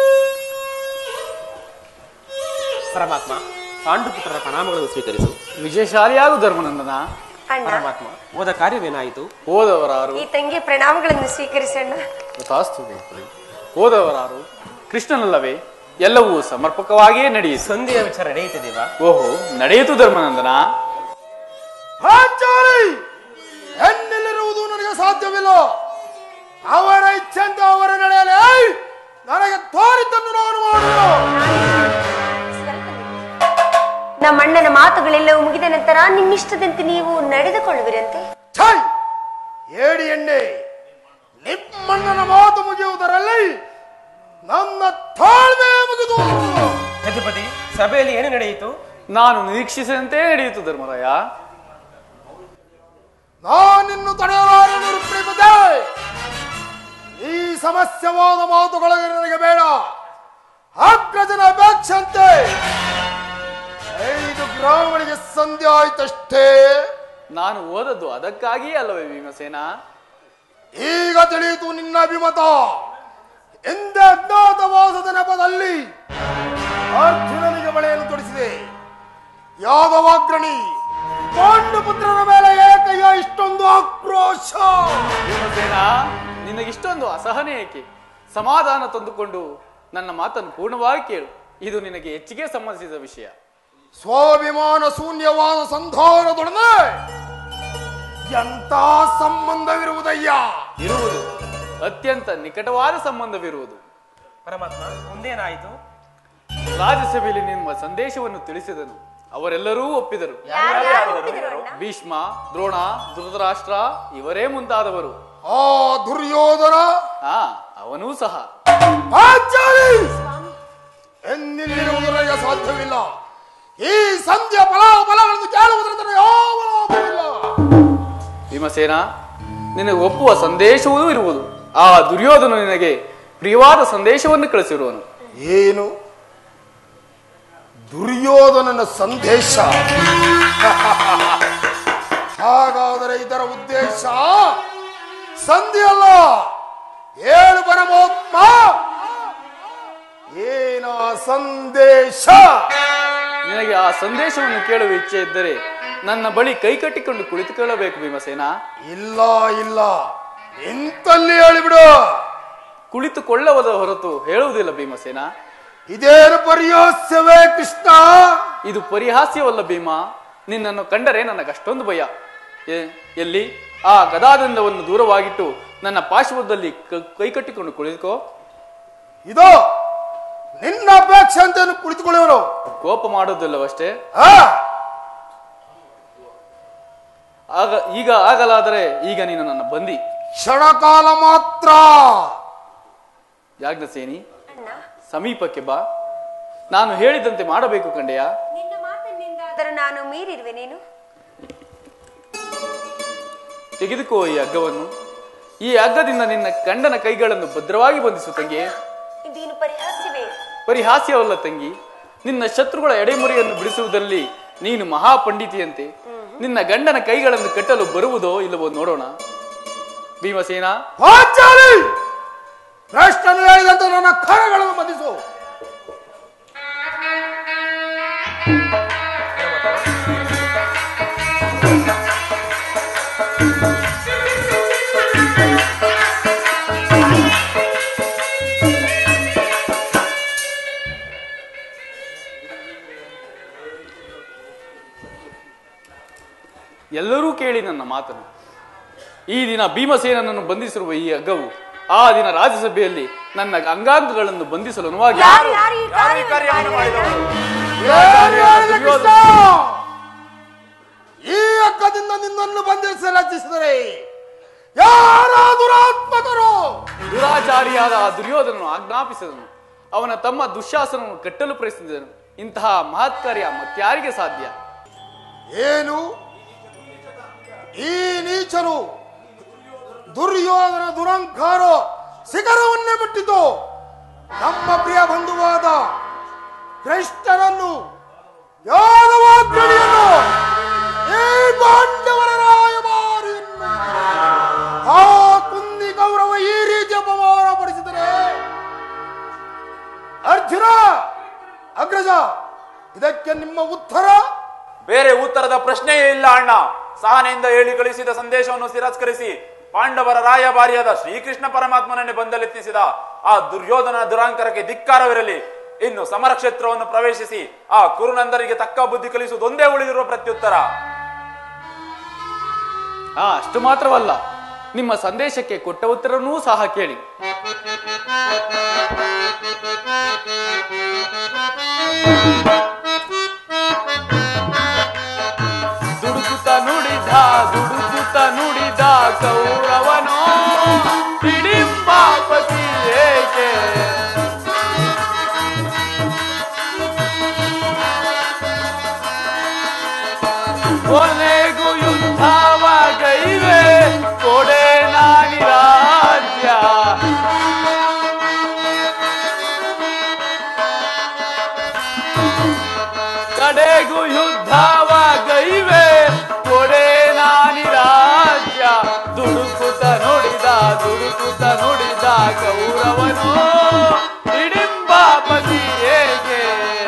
ಪರಮಾತ್ಮ ಪಾಂಡುಪುತ್ರರ ಪ್ರಣಾಮಗಳನ್ನು ಸ್ವೀಕರಿಸು ವಿಜಯಶಾಲಿಯಾಗು ಧರ್ಮನಂದನ ಅಣ್ಣ ಪರಮಾತ್ಮ ಹೋದ ಕಾರ್ಯವೇನಾಯಿತು ಹೋದವರಾರು ಈ ತಂಗಿ ಪ್ರಣಾಮಗಳನ್ನು ಸ್ವೀಕರಿಸೋಣ ಯಥಾಸ್ತು ದ್ರೌಪದಿ. ಹೋದವರಾರು ಕೃಷ್ಣನಲ್ಲವೇ ಎಲ್ಲವೂ ಸಮರ್ಪಕವಾಗಿಯೇ ನಡೆಯಿತು ಸಂಧಿಯ ವಿಚಾರ ನಡೆಯುತ್ತಿದೆವಾ ಓಹೋ ನಡೆಯಿತು ಧರ್ಮನಂದನ ಪಾಂಚಾಲಿ ಎನ್ನಲ್ಲಿರುವುದು ನನಗೆ ಸಾಧ್ಯವಿಲ್ಲ ಅವರ ಇಚ್ಛೆಂತ ಅವರ ನಡೆಯಲಿ ಏಯ್! ನನಗೆ ತೋರಿದ್ದನ್ನು ನಾನು ಮಾಡಲು ಸ್ವಲ್ಪ ನಿಲ್ಲಿ. ನಮ್ಮಣ್ಣನ ಮಾತುಗಳೆಲ್ಲವೂ ಮುಗಿದ ನಂತರ ನಿಮ್ಮಿಷ್ಟದಂತೆ ನೀವು ನಡೆದುಕೊಳ್ಳುವಿರಂತೆ ಛೈ ಏಡಿ ಎಣ್ಣೆ ನಿಮ್ಮಣ್ಣನ ಮಾತು ಮುಗಿಯುವುದರಲ್ಲಿ ನನ್ನ ತಾಳ್ಮೆ ಮುಗಿದು ಯದುಪತಿ ಸಭೆಯಲ್ಲಿ ಏನು ನಡೆಯಿತು ನಾನು ನಿರೀಕ್ಷಿಸಿದಂತೆ ನಡೆಯಿತು ಧರ್ಮರಾಯ ನಾನಿನ್ನು ತಡೆಯಲಾರನು ರುಕ್ಮಿಣಿಪತೆ ಈ ಸಮಸ್ಯವಾದ ಮಾತುಗಳಿಗೆ ನನಗೆ ಬೇಡ ಅಗ್ರಜನ ಅಪೇಕ್ಷಂತೆ ಐದು ಗ್ರಾಮಗಳಿಗೆ ಸಂಧ್ಯೆ ಆಯ್ತಷ್ಟೇ ನಾನು ಓದದ್ದು ಅದಕ್ಕಾಗಿಯೇ ಅಲ್ಲವೇ ಭೀಮಸೇನ ಈಗ ತಿಳಿಯಿತು ನಿನ್ನ ಅಭಿಮತ ಎಂದೇ ಅಜ್ಞಾತವಾಸದ ನೆಪದಲ್ಲಿ ಅರ್ಜುನನಿಗೆ ಬಳೆಯನ್ನು ತೊಡಿಸಿದೆ ಯಾದವಾಗ್ರಣಿ ಪಾಂಡುಪುತ್ರನ ಮೇಲೆ ಏಕಯ್ಯ ಇಷ್ಟೊಂದು ಆಕ್ರೋಶ ಭೀಮಸೇನ ನಿನಗಿಷ್ಟೊಂದು ಅಸಹನೆ ಏಕೆ ಸಮಾಧಾನ ತಂದುಕೊಂಡು ನನ್ನ ಮಾತನ್ನು ಪೂರ್ಣವಾಗಿ ಕೇಳು ಇದು ನಿನಗೆ ಹೆಚ್ಚಿಗೆ ಸಂಬಂಧಿಸಿದ ವಿಷಯ ಸ್ವಾಭಿಮಾನ ಶೂನ್ಯವಾದ ಸಂಧಾನದೊಡನೆ ಎಂತ ಸಂಬಂಧವಿರುವುದಯ್ಯ ಇರುವುದು ಅತ್ಯಂತ ನಿಕಟವಾದ ಸಂಬಂಧವಿರುವುದು ಪರಮಾತ್ಮ ಮುಂದೇನಾಯಿತು ರಾಜ್ಯಸಭೆಯಲ್ಲಿ ನಿಮ್ಮ ಸಂದೇಶವನ್ನು ತಿಳಿಸಿದನು ಅವರೆಲ್ಲರೂ ಒಪ್ಪಿದರು ಯಾರ್ಯಾರು ಒಪ್ಪಿದರು ಅಣ್ಣ? ಭೀಷ್ಮ ದ್ರೋಣ ಧೃತರಾಷ್ಟ್ರ ಇವರೇ ಮುಂತಾದವರು ಆ ದುರ್ಯೋಧನ ಆ ಅವನೂ ಸಹ ಪಾಂಚಾಲಿ ಎಂದಿಲ್ಲಿರುವುದು ನನಗೆ ಸಾಧ್ಯವಿಲ್ಲ ಈ ಸಂಧ್ಯಾ ಫಲಾಫಲಗಳನ್ನು ಕೇಳುವುದರಿಂದ ನನಗೆ ಯಾವ ಲಾಭವಿಲ್ಲ ಭೀಮಸೇನ ನಿನಗೆ ಒಪ್ಪುವ ಸಂದೇಶವೂ ಇರುವುದು ಆ ದುರ್ಯೋಧನ ನಿನಗೆ ಪ್ರಿಯವಾದ ಸಂದೇಶವನ್ನು ಕಳಿಸಿರುವನು ಏನು ದುರ್ಯೋಧನನ ಸಂದೇಶ ಹಾಗಾದರೆ ಇದರ ಉದ್ದೇಶ ಸಂಧಿ ಅಲ್ಲ ಏಳು ಪರಮಾತ್ಮ ಏನ ಸಂದೇಶ ನಿನಗೆ ಆ ಸಂದೇಶವನ್ನು ಕೇಳುವ ಇಚ್ಛೆ ಇದ್ದರೆ ನನ್ನ ಬಳಿ ಕೈ ಕಟ್ಟಿಕೊಂಡು ಕುಳಿತುಕೊಳ್ಳಬೇಕು ಭೀಮಸೇನ ಇಲ್ಲ ಇಲ್ಲ ಇಂತಲ್ಲಿ ಹೇಳಿಬಿಡು ಕುಳಿತುಕೊಳ್ಳುವುದ ಹೊರತು ಹೇಳುವುದಿಲ್ಲ ಭೀಮಸೇನ ಇದೇನು ಪರಿಹಾಸ್ಯವೇ ಕೃಷ್ಣ ಇದು ಪರಿಹಾಸ್ಯವಲ್ಲ ಭೀಮ ನಿನ್ನನ್ನು ಕಂಡರೆ ನನಗಷ್ಟೊಂದು ಭಯ ಎ- ಎಲ್ಲಿ ಆ ಗದಾದಂಡವನ್ನು ದೂರವಾಗಿಟ್ಟು ನನ್ನ ಪಾರ್ಶ್ವದಲ್ಲಿ ಕ- ಕೈ ಕಟ್ಟಿಕೊಂಡು ಕುಳಿತುಕೋ ಇದು ನಿನ್ನ ಅಪೇಕ್ಷೆ ಅಂತ ಕುಳಿತುಕೊಳ್ಳುವನು ಕೋಪ ಮಾಡೋದಿಲ್ಲವಷ್ಟೇ ಆ ಆಗ ಈಗ ಆಗಲಾದರೆ ಈಗ ನೀನು ನನ್ನ ಬಂದಿ ಕ್ಷಣಕಾಲ ಮಾತ್ರ ಯಾಜ್ಞಸೇನಿ ಅಣ್ಣ ಸಮೀಪಕ್ಕೆ ಬಾ ನಾನು ಹೇಳಿದಂತೆ ಮಾಡಬೇಕು ಕಂಡೆಯ ನಿನ್ನ ಮಾತನ್ನಿಂದಾದರೂ ನಾನು ಮೀರಿರುವೆ ನೀನು ತೆಗೆದುಕೋ ಈ ಹಗ್ಗವನ್ನು ಈ ಹಗ್ಗದಿಂದ ನಿನ್ನ ಗಂಡನ ಕೈಗಳನ್ನು ಭದ್ರವಾಗಿ ಬಂಧಿಸು ತಂಗಿ ಇದೇನು ಪರಿಹಾಸ್ಯವೇ ಪರಿಹಾಸ್ಯವಲ್ಲ ತಂಗಿ ನಿನ್ನ ಶತ್ರುಗಳ ಎಡೆಮುರಿಯನ್ನು ಬಿಡಿಸುವುದರಲ್ಲಿ ನೀನು ಮಹಾಪಂಡಿತಿಯಂತೆ ನಿನ್ನ ಗಂಡನ ಕೈಗಳನ್ನು ಕಟ್ಟಲು ಬರುವುದೋ ಇಲ್ಲವೋ ನೋಡೋಣ ಭೀಮಸೇನ ಪಾಂಚಾಲಿ ಕೃಷ್ಣನು ಹೇಳಿದಂತೆ ನನ್ನ ಕರಗಳನ್ನು ಬಂಧಿಸು ಎಲ್ಲರೂ ಕೇಳಿ ನನ್ನ ಮಾತನ್ನು ಈ ದಿನ ಭೀಮಸೇನನನ್ನು ಬಂಧಿಸಿರುವ ಈ ಹಗ್ಗವು ಆ ದಿನ ರಾಜ್ಯಸಭೆಯಲ್ಲಿ ನನ್ನ ಅಂಗಾಂಗಗಳನ್ನು ಬಂಧಿಸಲು ಅನುವಾಗಿ ಯಾರು ಯಾರು ಈ ಯಾರು ಈ ಕಾರ್ಯವನ್ನು ಕಾರ್ಯವನ್ನು ಮಾಡಿದವರು? ಮಾಡಿದವರು ಏನು ಹೇಳಿದೆ ಕೃಷ್ಣ ಈ ಅಕ್ಕದಿಂದ ನಿನ್ನನ್ನು ಬಂಧಿಸಿ ರಚಿಸಿದರೆ ಯಾರ ದುರಾತ್ಮಕರು ದುರಾಚಾರಿಯಾದ ಆ ದುರ್ಯೋಧನನು ಆಜ್ಞಾಪಿಸಿದನು ಅವನ ತಮ್ಮ ದುಶ್ಯಾಸನವನ್ನು ಕಟ್ಟಲು ಪ್ರಯತ್ನಿಸಿದನು ಇಂತಹ ಮಹತ್ ಕಾರ್ಯ ಮತ್ಯಾರಿಗೆ ಸಾಧ್ಯ ಏನು ಈ ನೀಚರು ದುರ್ಯೋಧನ ದುರಂಕಾರ ಶಿಖರವನ್ನೇ ಮುಟ್ಟಿತು ನಮ್ಮ ಪ್ರಿಯ ಬಂಧುವಾದ ಕೃಷ್ಣನನ್ನು ಯಾದವಾಗ್ರಣಿಯನ್ನು ಈ ಪಾಂಡವರ ರಾಯಭಾರಿಯನ್ನು ಆ ಕುಂದಿ ಗೌರವ ಈ ರೀತಿ ಅಪಮಾನ ಪಡಿಸಿದರೆ ಅರ್ಜುನ ಅಗ್ರಜ ಇದಕ್ಕೆ ನಿಮ್ಮ ಉತ್ತರ ಬೇರೆ ಉತ್ತರದ ಪ್ರಶ್ನೆಯೇ ಇಲ್ಲ ಅಣ್ಣ ಸಹನೆಯಿಂದ ಹೇಳಿ ಕಳಿಸಿದ ಸಂದೇಶವನ್ನು ತಿರಸ್ಕರಿಸಿ ಪಾಂಡವರ ರಾಯಭಾರಿಯಾದ ಶ್ರೀಕೃಷ್ಣ ಪರಮಾತ್ಮನನ್ನೇ ಬಂದಲೆತ್ತಿಸಿದ ಆ ದುರ್ಯೋಧನ ದುರಾಂಕರಕ್ಕೆ ಧಿಕ್ಕಾರವಿರಲಿ ಇನ್ನು ಸಮರ ಕ್ಷೇತ್ರವನ್ನು ಪ್ರವೇಶಿಸಿ ಆ ಕುರುನಂದರಿಗೆ ತಕ್ಕ ಬುದ್ಧಿ ಕಲಿಸುವುದೊಂದೇ ಉಳಿದಿರುವ ಪ್ರತ್ಯುತ್ತರ ಆ ಅಷ್ಟು ಮಾತ್ರವಲ್ಲ ನಿಮ್ಮ ಸಂದೇಶಕ್ಕೆ ಕೊಟ್ಟ ಉತ್ತರನೂ ಸಹ ಕೇಳಿ ದುಡುಕುತ್ತ ನುಡಿದ ದುಡುಕುತ್ತ ನುಡಿದ ಕೌರವನೋ ಹಿಡಿಂಬಾಪತಿ ಏಕೆ ಕೊನೆಗೂ ಯುದ್ಧವಾಗೈವೆ ಕೊಡೆ ನಾನಿ ರಾಜ್ಯ ಕಡೆಗೂ ಯುದ್ಧವಾಗೈವೆ ಕೊಡೆ ನಾನಿ ರಾಜ್ಯ ದುಡುಕುತ ನುಡಿದ ದುಡುಕುತ ನುಡಿದ ಕೌರವನು ಹಿಡಿಂಬಾಪತಿ ಹೇಗೆ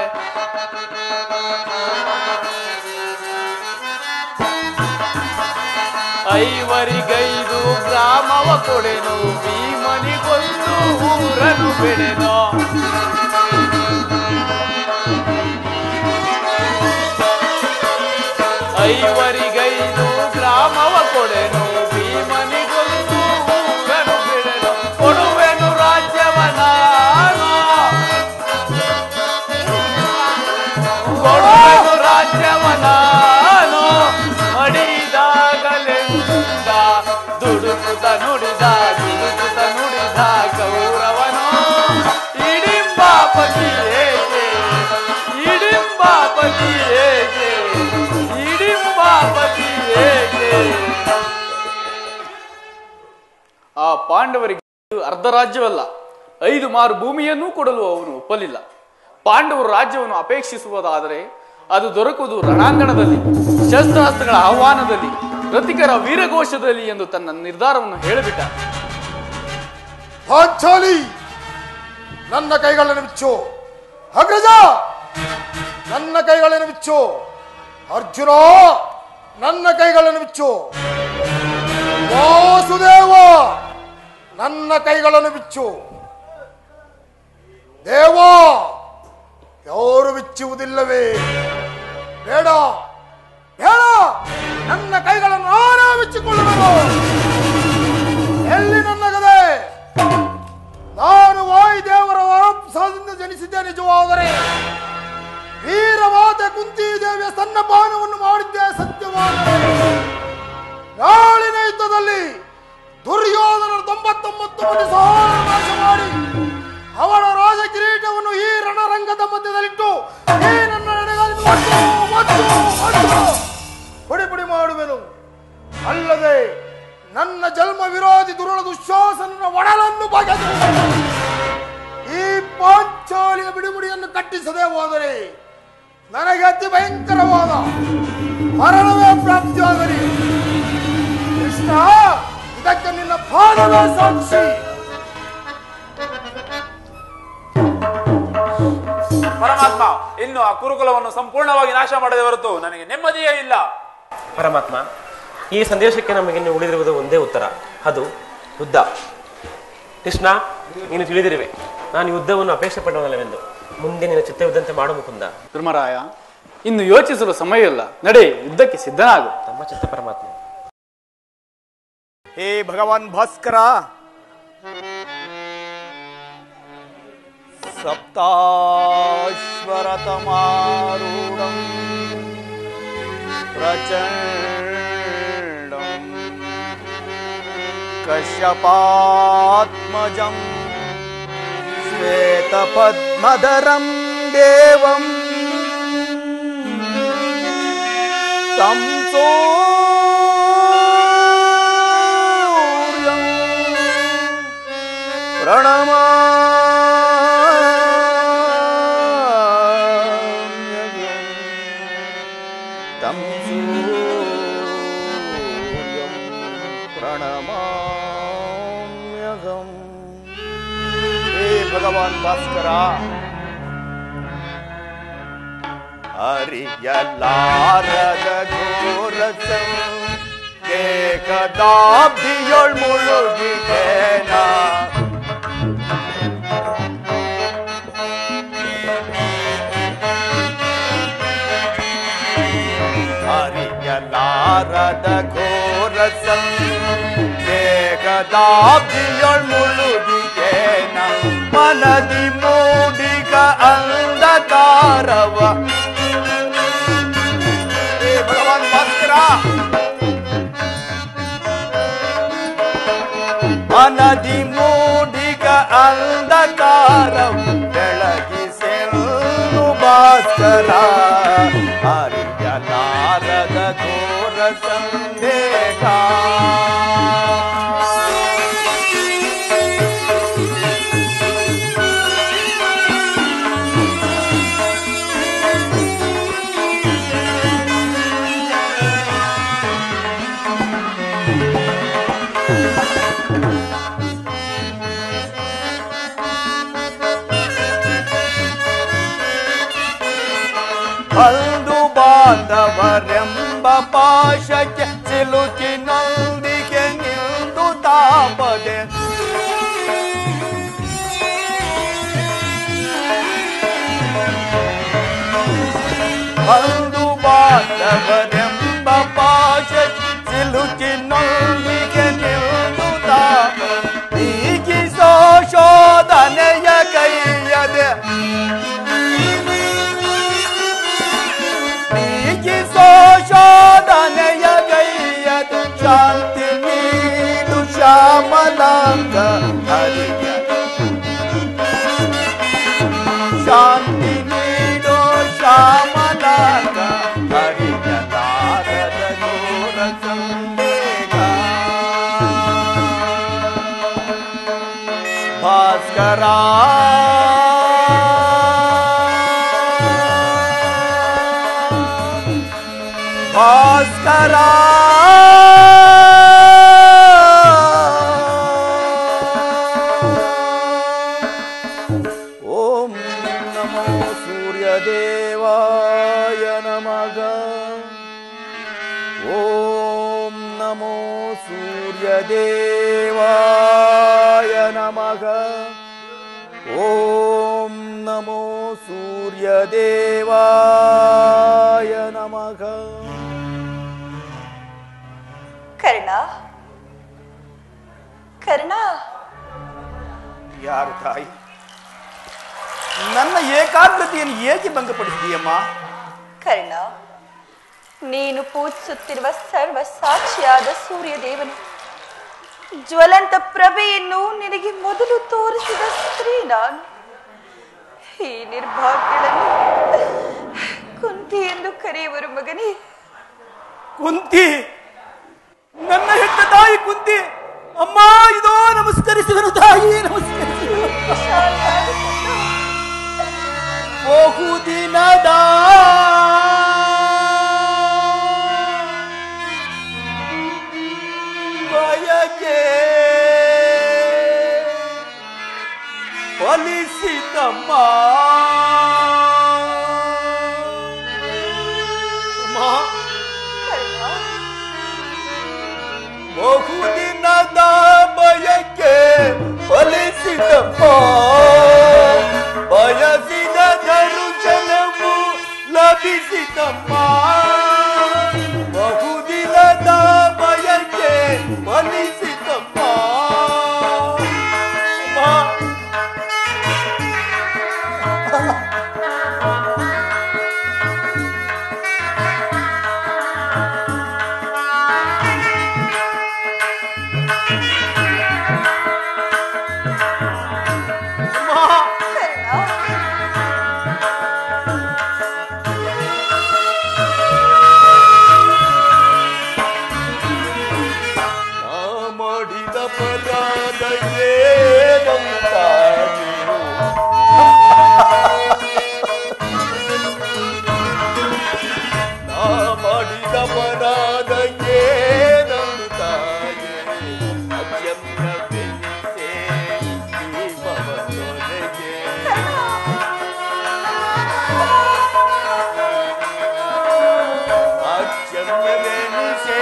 ಐವರಿಗೈದು ಗ್ರಾಮವ ಕೊಡೆನು ಭೀಮನಿಗೊಂದು ಊರನು ಬೆಳೆನೋ ಐವರಿಗೈದು ಗ್ರಾಮವ ಕೊಡೆನು ಭೀಮನಿಗೊಂದು ಊರನು ಬೆಳೆನು ಕೊಡುವೆನು ರಾಜ್ಯವ ನಾನು ಕೊಡುವೆನು ರಾಜ್ಯವ ನಾನು ಮಡಿದಾಗಲೆಂದ ದುಡುಕುತ ನುಡಿದ ದುಡುಕುತ ನುಡಿದ ಕೌರವನು ಇಡಿಂಬಾಪತಿ ಏಕೆ ಇಡಿಂಬಾಪತಿ ಏಕೆ ಇಡಿಂಬಾಪತಿ ಏಕೆ ಆ ಪಾಂಡವರಿಗೆ ಇದು ಅರ್ಧ ರಾಜ್ಯವಲ್ಲ ಐದು ಮಾರು ಭೂಮಿಯನ್ನೂ ಕೊಡಲು ಅವನು ಒಪ್ಪಲಿಲ್ಲ ಪಾಂಡವರು ರಾಜ್ಯವನ್ನು ಅಪೇಕ್ಷಿಸುವುದಾದರೆ ಅದು ದೊರಕುವುದು ರಣಾಂಗಣದಲ್ಲಿ ಶಸ್ತ್ರಾಸ್ತ್ರಗಳ ಆಹ್ವಾನದಲ್ಲಿ ರತಿಕರ ವೀರಘೋಷದಲ್ಲಿ ಎಂದು ತನ್ನ ನಿರ್ಧಾರವನ್ನು ಹೇಳಿಬಿಟ್ಟ ಪಾಂಚಾಲಿ ನನ್ನ ಕೈಗಳನ್ನು ಬಿಚ್ಚು ಅಗ್ರಜ ನನ್ನ ಕೈಗಳನ್ನು ಬಿಚ್ಚು ಅರ್ಜುನ ನನ್ನ ಕೈಗಳನ್ನು ಬಿಚ್ಚು ವಾಸುದೇವ ನನ್ನ ಕೈಗಳನ್ನು ಬಿಚ್ಚು ದೇವ ಯಾರು ಬಿಚ್ಚುವುದಿಲ್ಲವೇ ಬೇಡ ಬೇಡ ನನ್ನ ಕೈಗಳನ್ನು ನಾನೇ ಬಿಚ್ಚಿಕೊಳ್ಳುವೆನು ಎಲ್ಲಿ ನನ್ನ ಗದೆ ನಾನು ವಾಯುದೇವರ ವರಪ್ರಸಾದದಿಂದ ಜನಿಸಿದ್ದೆ ನಿಜವಾದರೆ ವೀರವಾದ ಕುಂತಿ ದೇವಿಯ ಸನ್ನಪಾನವನ್ನು ಮಾಡಿದ್ದೆ ಸತ್ಯವಾದರೆ ನಾಳಿನ ಯುದ್ಧದಲ್ಲಿ ದುರ್ಯೋಧನ ತೊಂಬತ್ತೊಂಬತ್ತು ಮಂದಿ ಸಹೋದರ ನಾಶ ಮಾಡಿ ಅವರ ರಾಜ ಕಿರೀಟವನ್ನು ಈ ರಣರಂಗದ ಮಧ್ಯದಲ್ಲಿಟ್ಟು ಈ ನನ್ನ ನಡೆಗಾಲಿನ ಒಟ್ಟು, ಒಟ್ಟು, ಒಟ್ಟು ಪುಡಿ ಪುಡಿ ಮಾಡುವೆನು ಅಲ್ಲದೆ ನನ್ನ ಜನ್ಮ ವಿರೋಧಿ ದುರುಳ ದುಶ್ಯಾಸನ ಒಡಲನ್ನು ಬಗೆದು ಈ ಪಾಂಚಾಲಿಯ ಬಿಡಿಮುಡಿಯನ್ನು ಕಟ್ಟಿಸದೆ ಹೋದರೆ ನನಗೆ ಅತಿ ಭಯಂಕರವಾದ ಮರಣವೇ ಪ್ರಾಪ್ತಿಯಾಗಲಿ ಕೃಷ್ಣ ಇದಕ್ಕೆ ನಿನ್ನ ಪಾದವೇ ಸಾಕ್ಷಿ ಪರಮಾತ್ಮ ಇನ್ನು ಆ ಕುರುಕುಲವನ್ನು ಸಂಪೂರ್ಣವಾಗಿ ನಾಶ ಮಾಡದೆ ಹೊರತು ನನಗೆ ನೆಮ್ಮದಿಯೇ ಇಲ್ಲ ಪರಮಾತ್ಮ ಈ ಸಂದೇಶಕ್ಕೆ ನಮಗೆ ಇನ್ನು ಉಳಿದಿರುವುದು ಒಂದೇ ಉತ್ತರ ಅದು ಯುದ್ಧ ಕೃಷ್ಣ ನೀನು ತಿಳಿದಿರುವೆ ನಾನು ಯುದ್ಧವನ್ನು ಅಪೇಕ್ಷೆ ಪಡುವುದಿಲ್ಲವೆಂದು ಮುಂದೆ ನಿನ್ನ ಚಿತ್ತವಿದ್ದಂತೆ ಮಾಡು ಮುಕುಂದ ಧರ್ಮರಾಯ ಇನ್ನು ಯೋಚಿಸಲು ಸಮಯವಿಲ್ಲ ನಡೆ ಯುದ್ಧಕ್ಕೆ ಸಿದ್ಧನಾಗು ತಮ್ಮ ಚಿತ್ತ ಪರಮಾತ್ಮ ಹೇ ಭಗವಾನ್ ಭಾಸ್ಕರ ಸಪ್ತಾಶ್ವರತಮಾರೂಢಂ ಪ್ರಚಂಡಂ ಕಶ್ಯಪಾತ್ಮಜಂ ಶ್ವೇತಪದ್ಮಧರಂ ದೇವಂ तं सूर्यं प्रणमाम्यहम् तं सूर्यं प्रणमाम्यहम् हे भगवान् भास्करा അറിയലാരത ഘോരസം ഏകദാബ്ദിയൊൾ മുഴുകിതേന അറിയലാരത ഘോരസം ഏകദാബ്ദിയൊൾ മുഴുകിതേന മനതി മൂടിക അന്ധകാരവ ಹೇ ಭಗವಾನ್ ಭಾಸ್ಕರ ಅನದಿ ಮೂಡಿಗ ಅಂಧಕಾರ ಬೆಳಗಿಸೆಲ್ಲು ಭಾಸ್ಕರ ಅರಿಯಲಾರದ ಘೋರ ಸಂದೇಹ ಅಂದು ಬಾಂಧವರೆಂಬ ಪಾಶಕ್ಕೆ ಸಿಲುಕಿನೊಂದಿಗೆ ನಿಂದು ತಾಪದೆ ಅಂದು ಬಾಂಧವರೆಂಬ ಪಾಶಕ್ಕೆ ಸಿಲುಕಿನೊಂದಿಗೆ ನಿಂದು ತಾಪ ಈಗಿಸೋ ಶೋಧನೆಯ ಕೈಯದೆ ಈಗಿಸೋ ಶೋಧನೆಯ ಗೈಯದ ಶಾಂತಿ ನೀಡು ಶ್ಯಾಮಲಾಂಗ ಹರಿಯ ಶಾಂತಿ ನೀಡು ಶ್ಯಾಮಲಾಂಗ ಹರಿಯ ತಾರದ ಘೋರ ಸಂದೇಹ ಭಾಸ್ಕರ ಭಾಸ್ಕರ ಓಂ ನಮೋ ಸೂರ್ಯದೇವಾಯ ನಮಗ ಓಂ ನಮೋ ಸೂರ್ಯದೇವಾಯ ನಮಗ ಓಂ ನಮೋ ಸೂರ್ಯದೇವಾಯ ನಮಗ ಕರ್ಣ ಕರ್ಣ ಯಾರು ತಾಯಿ ನನ್ನ ಏಕಾಗ್ರತೆಯನ್ನು ಏಕೆ ಭಂಗಪಡಿಸಿದೆಯಮ್ಮ ಕರ್ಣ ನೀನು ಪೂಜಿಸುತ್ತಿರುವ ಸರ್ವ ಸಾಕ್ಷಿಯಾದ ಸೂರ್ಯ ದೇವನು ಜ್ವಲಂತ ಪ್ರಭೆಯನ್ನು ನಿನಗೆ ಮೊದಲು ತೋರಿಸಿದ ಸ್ತ್ರೀ ನಾನು ಈ ನಿರ್ಭಾಗ್ಯಗಳನ್ನು ಕುಂತಿ ಎಂದು ಕರೆಯುವರು ಮಗನೇ ಕುಂತಿ ನನ್ನ ಹೆತ್ತ ತಾಯಿ ಕುಂತಿ ಅಮ್ಮ ಇದೋ ನಮಸ್ಕರಿಸಿದನು ತಾಯಿ ನಮಸ್ಕರಿಸಿದನು ಬಹುದಿನದ ಬಯಕೆ ಫಲಿಸಿತಮ್ಮ ಅಮ್ಮ ಬಹುದಿನದ ಬಯಕೆ ಫಲಿಸಿದಪ್ಪ ಬಯಸಿದ ದರುಶನವು ಲಭಿಸಿದಮ್ಮ ಬಹುದಿನದ ಬಯಕೆ ಫಲಿಸಿದಪ್ಪ ಅಮ್ಮ ನಾ ಮಾಡಿದ ಪರಾಧ ಏನಂತಾಗಿ ನಾ ಮಾಡಿದ ಪರಾಧ ಏನಂತಾಗಿ ಅತ್ಯಂತ ಬೆನ್ನಿಸೆ ಜೀವವನೊಳಗೆ ಅತ್ಯಂತವೆನಿಸೆ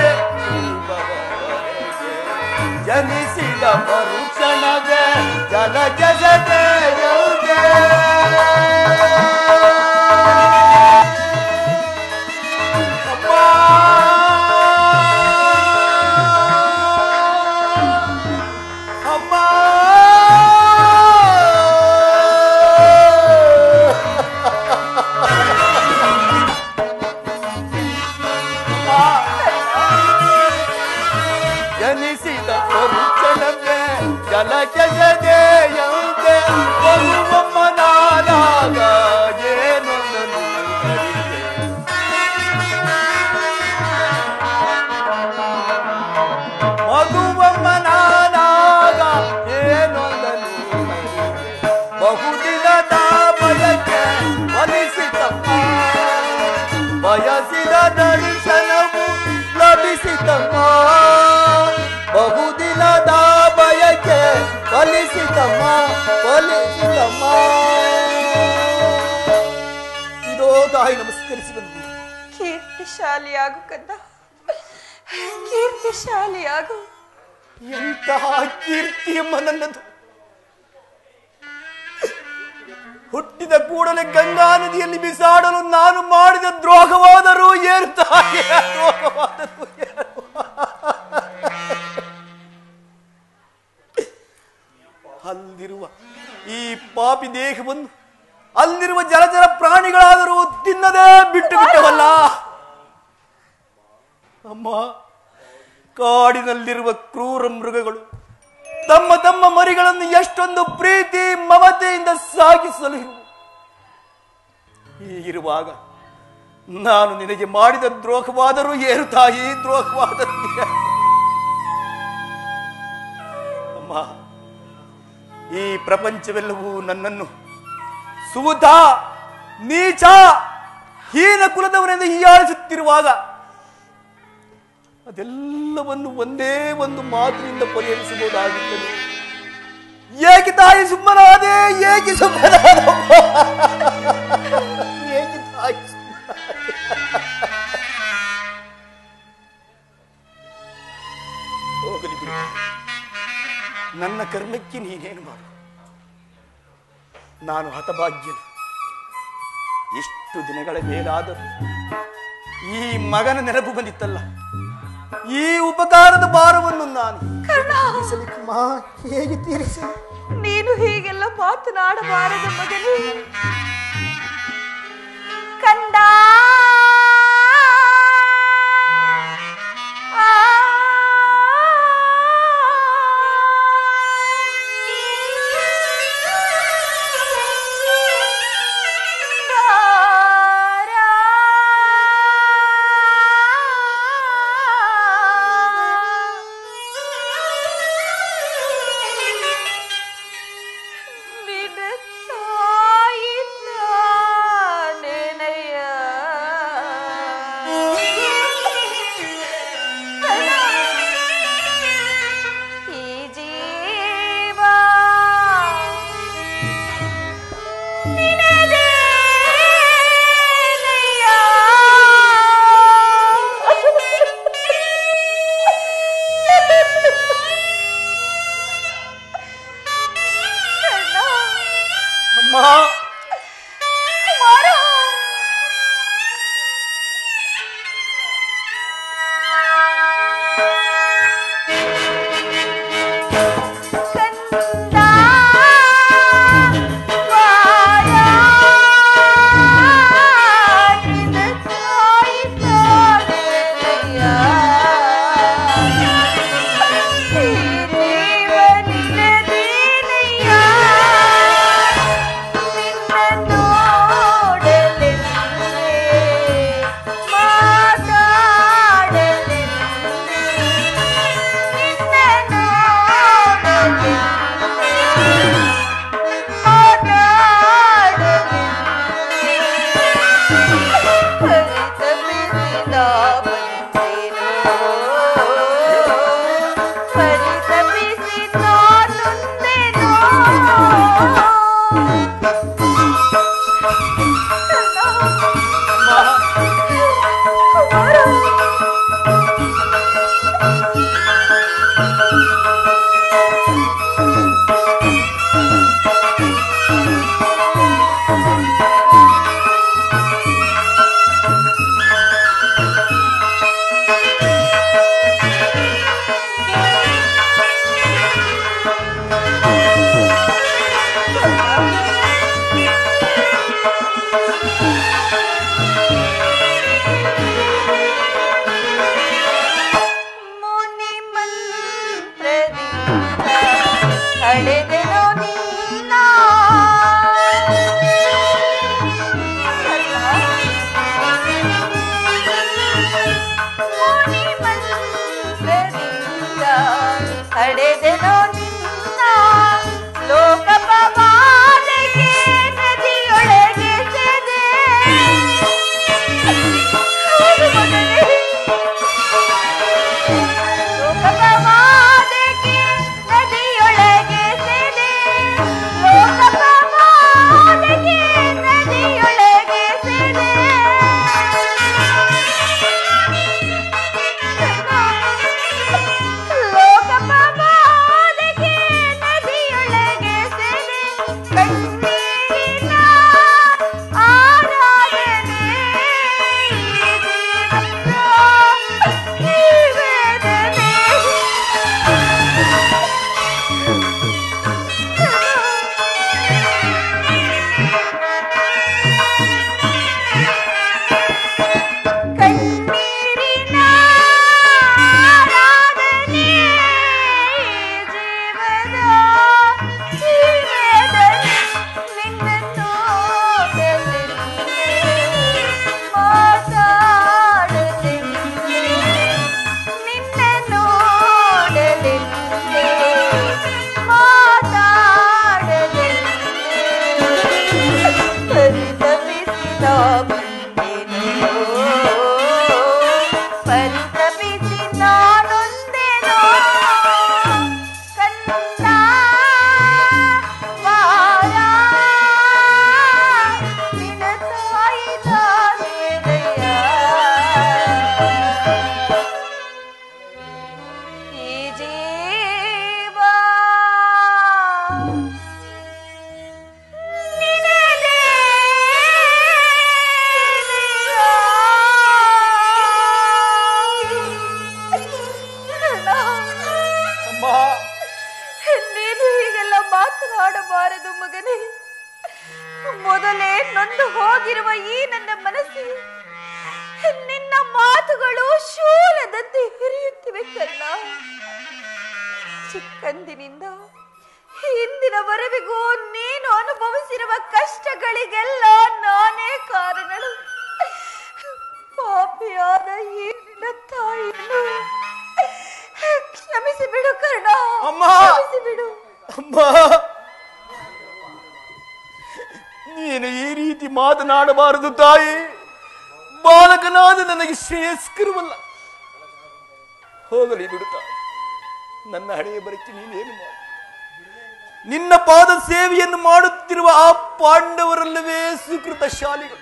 ಜೀವವನೊಳಗೆ ಜನಿಸಿದ ಮರುಕ್ಷಣವೇ ಜಲ ಜಗದೆ ಅಮ್ಮ ಜನಿಸಿದ ಮರುಕ್ಷಣವೇ ಜಲ ಜಗದೆಯಂತೆ ಬರುವಮ್ಮ ನಾನಾಗ ಏನೊಂದನ್ನು ಅರಿತೆ. ಮಗುವಮ್ಮ ನಾನಾಗ ಏನೊಂದನ್ನು ಅರಿತೆ. ಬಹುದಿನದ ಬಯಕೆ ಫಲಿಸಿತಮ್ಮ ಬಯಸಿದ ದರ್ಶನವು ಲಭಿಸಿತಮ್ಮ ಬಹುದಿನದ ಬಯಕೆ ಫಲಿಸಿತಮ್ಮ ಫಲಿಸಿತಮ್ಮ ಇದೋ ತಾಯಿ ನಮಸ್ಕರಿಸಿ ಬಂದು ಕೀರ್ತಿಶಾಲಿಯಾಗು ಕಂದ ಕೀರ್ತಿಶಾಲಿಯಾಗು ಎಂತಹ ಕೀರ್ತಿಯಮ್ಮ ನನ್ನದು ಹುಟ್ಟಿದ ಕೂಡಲೇ ಗಂಗಾ ನದಿಯಲ್ಲಿ ಬಿಸಾಡಲು ನಾನು ಮಾಡಿದ ದ್ರೋಹವಾದರೂ ಏನು ತಾಯಿ ದ್ರೋಹವಾದರೂ ಏನು ಅಲ್ಲಿರುವ ಈ ಪಾಪಿ ದೇಹವನ್ನು ಅಲ್ಲಿರುವ ಜಲಚರ ಪ್ರಾಣಿಗಳಾದರೂ ತಿನ್ನದೇ ಬಿಟ್ಟು ಬಿಟ್ಟವಲ್ಲ ಅಮ್ಮ ಕಾಡಿನಲ್ಲಿರುವ ಕ್ರೂರ ಮೃಗಗಳು ತಮ್ಮ ತಮ್ಮ ಮರಿಗಳನ್ನು ಎಷ್ಟೊಂದು ಪ್ರೀತಿ ಮಮತೆಯಿಂದ ಸಾಗಿಸಲು ಇರುವು ಹೀಗಿರುವಾಗ ನಾನು ನಿನಗೆ ಮಾಡಿದ ದ್ರೋಹವಾದರೂ ಏನು ತಾಯಿ ದ್ರೋಹವಾದರೂ ಏನು? ಅಮ್ಮ ಈ ಪ್ರಪಂಚವೆಲ್ಲವೂ ನನ್ನನ್ನು ಸೂತ ನೀಚ ಹೀನ ಕುಲದವನೆಂದು ಹೀಯಾಳಿಸುತ್ತಿರುವಾಗ ಅದೆಲ್ಲವನ್ನು ಒಂದೇ ಒಂದು ಮಾತಿನಿಂದ ಪರಿಹರಿಸಬಹುದಾಗುತ್ತದೆ ಏಕೆ ತಾಯಿ ಸುಮ್ಮನಾದೆ ಏಕೆ ಸುಮ್ಮನಾದಮ್ಮ ಏಕೆ ತಾಯಿ ಸುಮ್ಮನಾದೆ? ಹೋಗಲಿ ಬಿಡು ನನ್ನ ಕರ್ಮಕ್ಕೆ ನೀನೇನು ಮಾಡು ನಾನು ಹತಭಾಗ್ಯನು ಎಷ್ಟು ದಿನಗಳ ಮೇಲಾದರೂ ಈ ಮಗನ ನೆನಪು ಬಂದಿತ್ತಲ್ಲ ಈ ಉಪಕಾರದ ಭಾರವನ್ನು ನಾನು ತೀರಿಸಲಿಕ್ಕಮ್ಮ, ಹೇಗೆ ತೀರಿಸಲಿ ನೀನು ಹೀಗೆಲ್ಲ ಮಾತನಾಡಬಾರದ ಮಗನೇ ಕಂದ ಆ. ನಿನ್ನ ತಾಯಿ ನಾನೇನಯ್ಯ ಚಿಕ್ಕಂದಿನಿಂದ ಇಂದಿನವರೆವಿಗೂ ನೀನು ಅನುಭವಿಸಿರುವ ಕಷ್ಟಗಳಿಗೆಲ್ಲ ನಾನೇ ಕಾರಣಳು ಪಾಪಿಯಾದ ಈ ನಿನ್ನ ತಾಯಿಯನ್ನು ಕ್ಷಮಿಸಿ ಬಿಡು ಕರ್ಣ ಅಮ್ಮ! ಕ್ಷಮಿಸಿ ಬಿಡು ಅಮ್ಮ ನೀನು ಈ ರೀತಿ ಮಾತನಾಡಬಾರದು ತಾಯಿ ಬಾಲಕನಾದ ನನಗೆ ಶ್ರೇಯಸ್ಕರವಲ್ಲ ಹೋಗಲಿ ಬಿಡು ತಾಯಿ ನನ್ನ ಹಣೆಯ ಬರಕ್ಕೆ ನೀನೇನು ಮಾಡು ನಿನ್ನ ಪಾದ ಸೇವೆಯನ್ನು ಮಾಡುತ್ತಿರುವ ಆ ಪಾಂಡವರಲ್ಲವೇ ಸುಕೃತ ಶಾಲಿಗಳು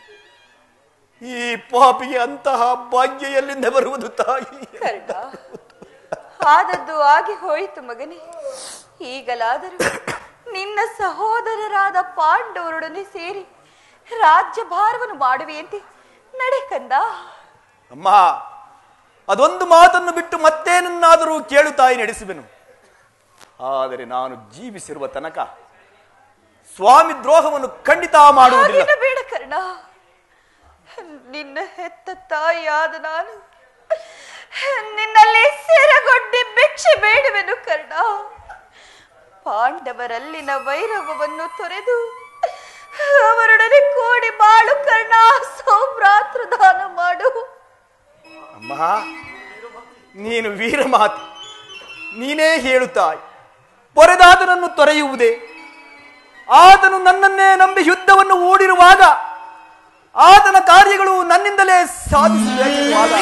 ಈ ಪಾಪಿಗೆ ಅಂತಹ ಭಾಗ್ಯ ಎಲ್ಲಿಂದ ಬರುವುದು ತಾಯಿ ಕರ್ಣ ಆದದ್ದು ಆಗಿ ಹೋಯಿತು ಮಗನೇ ಈಗಲಾದರೂ ನಿನ್ನ ಸಹೋದರರಾದ ಪಾಂಡವರೊಡನೆ ಸೇರಿ ರಾಜ್ಯಭಾರವನ್ನು ಮಾಡುವೆಯಂತೆ ನಡೆ ಕಂದ ಅಮ್ಮ ಅದೊಂದು ಮಾತನ್ನು ಬಿಟ್ಟು ಮತ್ತೇನನ್ನಾದರೂ ಕೇಳು ತಾಯಿ ನಡೆಸುವೆನು ಆದರೆ ನಾನು ಜೀವಿಸಿರುವ ತನಕ ಸ್ವಾಮಿ ದ್ರೋಹವನ್ನು ಖಂಡಿತ ಮಾಡುವುದಿಲ್ಲ ಹಾಗೇನು ಬೇಡ ಕರ್ಣ ನಿನ್ನ ಹೆತ್ತ ತಾಯಿಯಾದ ನಾನು ನಿನ್ನಲ್ಲಿ ಸೆರಗೊಡ್ಡಿ ಭಿಕ್ಷೆ ಬೇಡುವೆನು ಕರ್ಣ ಪಾಂಡವರಲ್ಲಿನ ವೈರವವನ್ನು ತೊರೆದು ಅವರೊಡನೆ ಕೂಡಿ ಬಾಳು ಕರ್ಣ ಸೌಭ್ರಾತೃ ದಾನ ಮಾಡು ಅಮ್ಮ ನೀನು ವೀರಮಾತೆ ನೀನೇ ಹೇಳು ತಾಯಿ ಪೊರೆದಾತನನ್ನು ತೊರೆಯುವುದೇ ಆತನು ನನ್ನನ್ನೇ ನಂಬಿ ಯುದ್ಧವನ್ನು ಹೂಡಿರುವಾಗ ಆತನ ಕಾರ್ಯಗಳು ನನ್ನಿಂದಲೇ ಸಾಧಿಸಬೇಕಿರುವಾಗ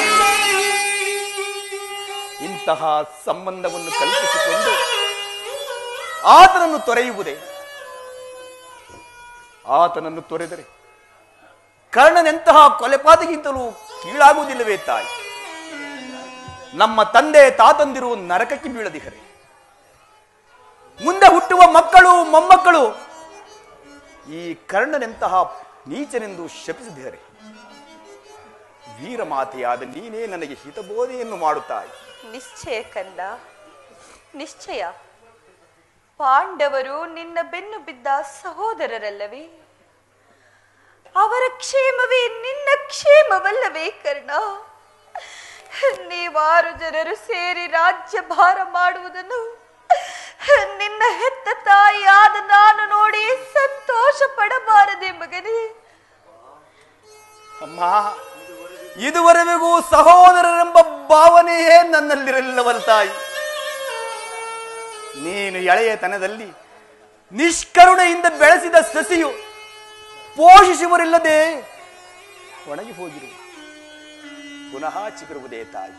ಇಂತಹ ಸಂಬಂಧವನ್ನು ಕಲ್ಪಿಸಿಕೊಂಡು ಆತನನ್ನು ತೊರೆಯುವುದೇ ಆತನನ್ನು ತೊರೆದರೆ ಕರ್ಣನೆಂತಹ ಕೊಲೆಪಾತಗಿಂತಲೂ ಕೀಳಾಗುವುದಿಲ್ಲವೇ ತಾಯಿ ನಮ್ಮ ತಂದೆ ತಾತಂದಿರು ನರಕಕ್ಕೆ ಬೀಳದಿಹರೆ ಮುಂದೆ ಹುಟ್ಟುವ ಮಕ್ಕಳು ಮೊಮ್ಮಕ್ಕಳು ಈ ಕರ್ಣನೆಂತಹ ನೀಚನೆಂದು ಶಪಿಸಿದಿಹರೆ ವೀರಮಾತೆಯಾದ ನೀನೇ ನನಗೆ ಹಿತಬೋಧೆಯನ್ನು ಮಾಡುತ್ತಾಯಿ ನಿಶ್ಚಯ ಕಂದ ನಿಶ್ಚಯ ಪಾಂಡವರು ನಿನ್ನ ಬೆನ್ನು ಬಿದ್ದ ಸಹೋದರರಲ್ಲವೇ ಅವರ ಕ್ಷೇಮವೇ ನಿನ್ನ ಕ್ಷೇಮವಲ್ಲವೇ ಕರ್ಣ ನೀವಾರು ಜನರು ಸೇರಿ ರಾಜ್ಯಭಾರ ಮಾಡುವುದನ್ನು ನಿನ್ನ ಹೆತ್ತ ತಾಯಿಯಾದ ನಾನು ನೋಡಿ ಸಂತೋಷ ಪಡಬಾರದೆ ಮಗನೇ ಅಮ್ಮ ಇದುವರೆಗೂ ಸಹೋದರರೆಂಬ ಭಾವನೆಯೇ ನನ್ನಲ್ಲಿರಲಿಲ್ಲವಲ್ಲ ತಾಯಿ ನೀನು ಎಳೆಯತನದಲ್ಲಿ ನಿಷ್ಕರುಣೆಯಿಂದ ಬೆಳೆಸಿದ ಸಸಿಯು ಪೋಷಿಸುವರಿಲ್ಲದೆ ಒಣಗಿ ಹೋಗಿರು ಪುನಃ ಚಿಗುರುವುದೇ ತಾಯಿ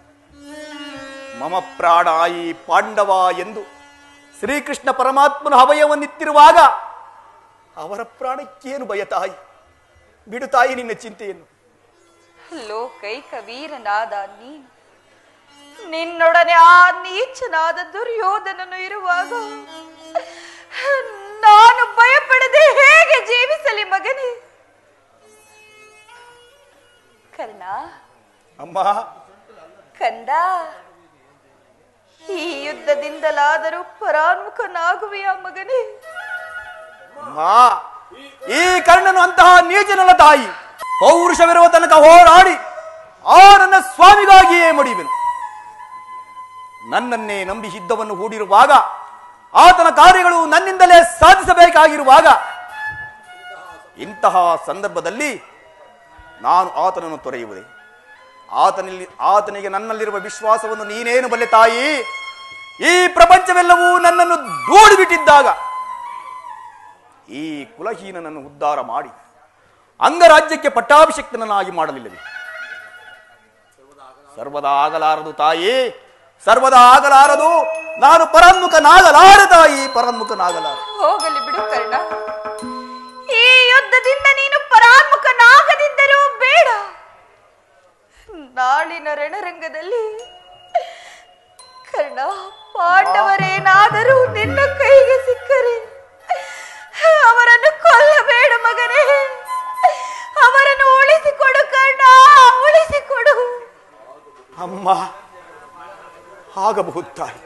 ಮಮ ಪ್ರಾಣಾಯಿ ಪಾಂಡವ ಎಂದು ಶ್ರೀಕೃಷ್ಣ ಪರಮಾತ್ಮನ ಹವಯವನ್ನಿತ್ತಿರುವಾಗ ಅವರ ಪ್ರಾಣಕ್ಕೇನು ಭಯ ತಾಯಿ ಬಿಡು ತಾಯಿ ನಿನ್ನ ಚಿಂತೆಯನ್ನು ಲೋಕೈಕ ವೀರನಾದ ನೀನು ನಿನ್ನೊಡನೆ ಆ ನೀಚನಾದ ದುರ್ಯೋಧನನು ಇರುವಾಗ ನಾನು ಭಯಪಡದೆ ಹೇಗೆ ಜೀವಿಸಲಿ ಮಗನೇ ಕರ್ಣ ಅಮ್ಮ ಕಂದ ಈ ಯುದ್ಧದಿಂದಲಾದರೂ ಪರಾನ್ಮುಖನಾಗುವೆಯ ಮಗನೇ ಅಮ್ಮ ಈ ಕರ್ಣನು ಅಂತಹ ನೀಚನಲ್ಲ ತಾಯಿ ಪೌರುಷವಿರುವ ತನಕ ಹೋರಾಡಿ ಆ ನನ್ನ ಸ್ವಾಮಿಗಾಗಿಯೇ ಮಡಿವೆನು ನನ್ನನ್ನೇ ನಂಬಿ ಯುದ್ಧವನ್ನು ಹೂಡಿರುವಾಗ ಆತನ ಕಾರ್ಯಗಳು ನನ್ನಿಂದಲೇ ಸಾಧಿಸಬೇಕಾಗಿರುವಾಗ ಇಂತಹ ಸಂದರ್ಭದಲ್ಲಿ ನಾನು ಆತನನ್ನು ತೊರೆಯುವುದೇ ಆತನಲ್ಲಿ ಆತನಿಗೆ ನನ್ನಲ್ಲಿರುವ ವಿಶ್ವಾಸವನ್ನು ನೀನೇನು ಬಲ್ಲೆ ತಾಯಿ ಈ ಪ್ರಪಂಚವೆಲ್ಲವೂ ನನ್ನನ್ನು ದೂಡಿಬಿಟ್ಟಿದ್ದಾಗ ಈ ಕುಲಹೀನನನ್ನು ಉದ್ಧಾರ ಮಾಡಿ ಅಂಗರಾಜ್ಯಕ್ಕೆ ಪಟ್ಟಾಭಿಷಕ್ತನನ್ನಾಗಿ ಮಾಡಲಿಲ್ಲವೇ ಸರ್ವದಾ ಆಗಲಾರದು ತಾಯಿ ಸರ್ವದಾ ಆಗಲಾರದು ನಾನು ಪರನ್ಮುಖನಾಗಲಾರ ತಾಯಿ ಪರನ್ಮುಖನಾಗಲಾರ ಹೋಗಲಿ ಬಿಡು ಕರ್ಣ ಈ ಯುದ್ಧದಿಂದ ನೀನು ಪರಾನ್ಮುಖನಾಗದಿದ್ದರೂ ಬೇಡ ನಾಳಿನ ರಣರಂಗದಲ್ಲಿ ಕರ್ಣ ಪಾಂಡವರೇನಾದರೂ ನಿನ್ನ ಕೈಗೆ ಸಿಕ್ಕರೆ ಅವರನ್ನು ಕೊಲ್ಲಬೇಡ ಮಗನೇ ಅವರನ್ನು ಉಳಿಸಿಕೊಡು ಕರ್ಣ ಉಳಿಸಿಕೊಡು ಅಮ್ಮ ಆಗಬಹುದು ತಾಯಿ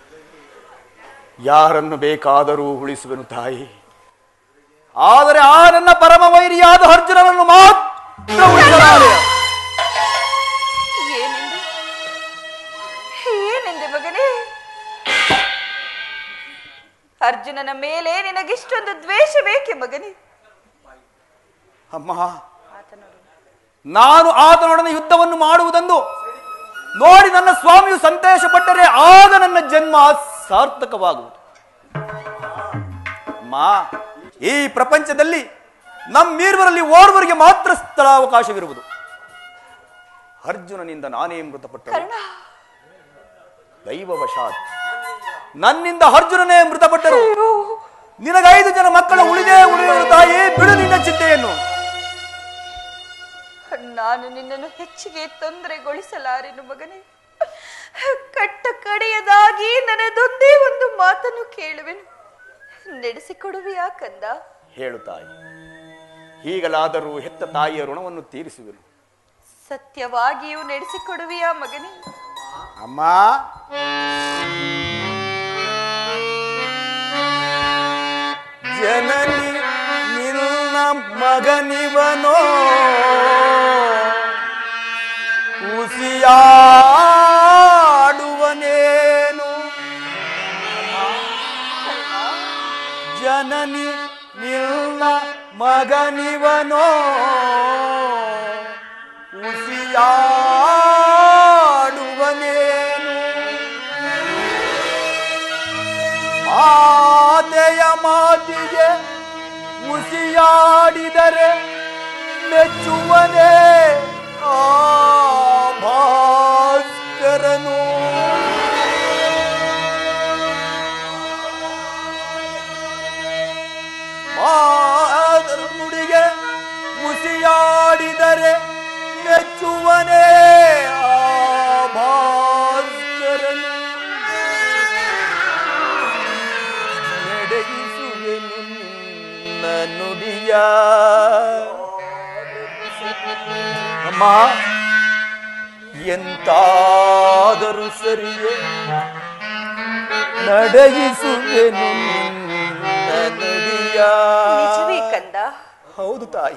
ಯಾರನ್ನು ಬೇಕಾದರೂ ಉಳಿಸುವೆನು ತಾಯಿ ಆದರೆ ಆ ನನ್ನ ಪರಮ ವೈರಿಯಾದ ಅರ್ಜುನನನ್ನು ಮಾತ್ರ ಉಳಿಸಲಾರೆ ಏನೆಂದೆ ಏನೆಂದೆ ಮಗನೇ ಅರ್ಜುನನ ಮೇಲೆ ನಿನಗಿಷ್ಟೊಂದು ದ್ವೇಷವೇಕೆ ಮಗನೇ ಅಮ್ಮ ನಾನು ಆತನೊಡನೆ ಯುದ್ಧವನ್ನು ಮಾಡುವುದೆಂದು ನೋಡಿ ನನ್ನ ಸ್ವಾಮಿಯು ಸಂತೋಷ ಪಟ್ಟರೆ ಆಗ ನನ್ನ ಜನ್ಮ ಸಾರ್ಥಕವಾಗುವುದು ಅಮ್ಮ ಈ ಪ್ರಪಂಚದಲ್ಲಿ ನಮ್ಮೀರ್ವರಲ್ಲಿ ಓರ್ವರಿಗೆ ಮಾತ್ರ ಸ್ಥಳಾವಕಾಶವಿರುವುದು ಅರ್ಜುನನಿಂದ ನಾನೇ ಮೃತಪಟ್ಟ ಕರ್ಣ ದೈವವಶಾತ್ ನನ್ನಿಂದ ಅರ್ಜುನನೇ ಮೃತಪಟ್ಟರು ನಿನಗೈದು ಜನ ಮಕ್ಕಳ ಉಳಿದೇ ಉಳಿಯುವ ತಾಯಿ ಬಿಡು ನಿನ್ನ ಚಿಂತೆಯನ್ನು ನಾನು ನಿನ್ನನ್ನು ಹೆಚ್ಚಿಗೆ ತೊಂದರೆಗೊಳಿಸಲಾರೆನು ಮಗನೇ ಕಟ್ಟ ಕಡೆಯದಾಗಿ ನನ್ನದೊಂದೇ ಒಂದು ಮಾತನ್ನು ಕೇಳುವೆನು ನಡೆಸಿಕೊಡುವೆಯಾ ಕಂದ ಹೇಳು ತಾಯಿ ಹೀಗಲಾದರೂ ಹೆತ್ತ ತಾಯಿಯ ಋಣವನ್ನು ತೀರಿಸುವೆನು ಸತ್ಯವಾಗಿಯೂ ನಡೆಸಿಕೊಡುವೆಯಾ ಮಗನೇ ಅಮ್ಮ ಜನನಿ ನಿನ್ನ ಮಗನಿವನೋ ಉಸಿಯಾಡುವನೇನು ಜನನಿ ನಿನ್ನ ಮಗನಿವನೋ ಉಸಿಯಾಡುವನೇನು ಮಾತೆಯ ಮಾತಿಗೆ ಉಸಿಯಾಡಿದರೆ ಮೆಚ್ಚುವನೇ ಆ ಭಾಸ್ಕರನು ಮಾದರ ನುಡಿಗೆ ಮುಸಿಯಾಡಿದರೆ ಮೆಚ್ಚುವನೇ ಆ ಭಾಸ್ಕರನು ನಡೆಯಿಸುವೆನು ನಿನ್ನ ನುಡಿಯ ಅಮ್ಮ ಎಂತಾದರೂ ಸರಿಯೇ ನಡೆಯಿಸುವೆನು ನಿನ್ನ ನುಡಿಯ ನಿಜವೇ ಕಂದ ಹೌದು ತಾಯಿ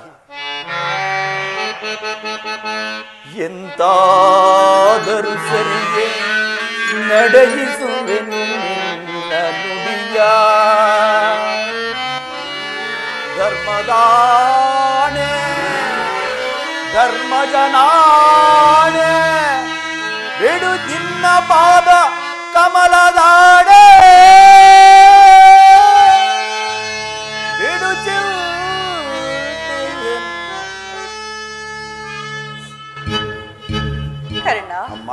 ಎಂತಾದರೂ ಸರಿಯೇ ನಡೆಯಿಸುವೆನು ನಿನ್ನ ನುಡಿಯ ಧರ್ಮದಾಣೆ ಧರ್ಮಜನಾಣೆ ಬಿಡು ನಿನ್ನ ಪಾದ ಕಮಲದಾಣೆ ಬಿಡು ಚಿಂತೆಯನ್ನು. ಕರ್ಣ ಅಮ್ಮ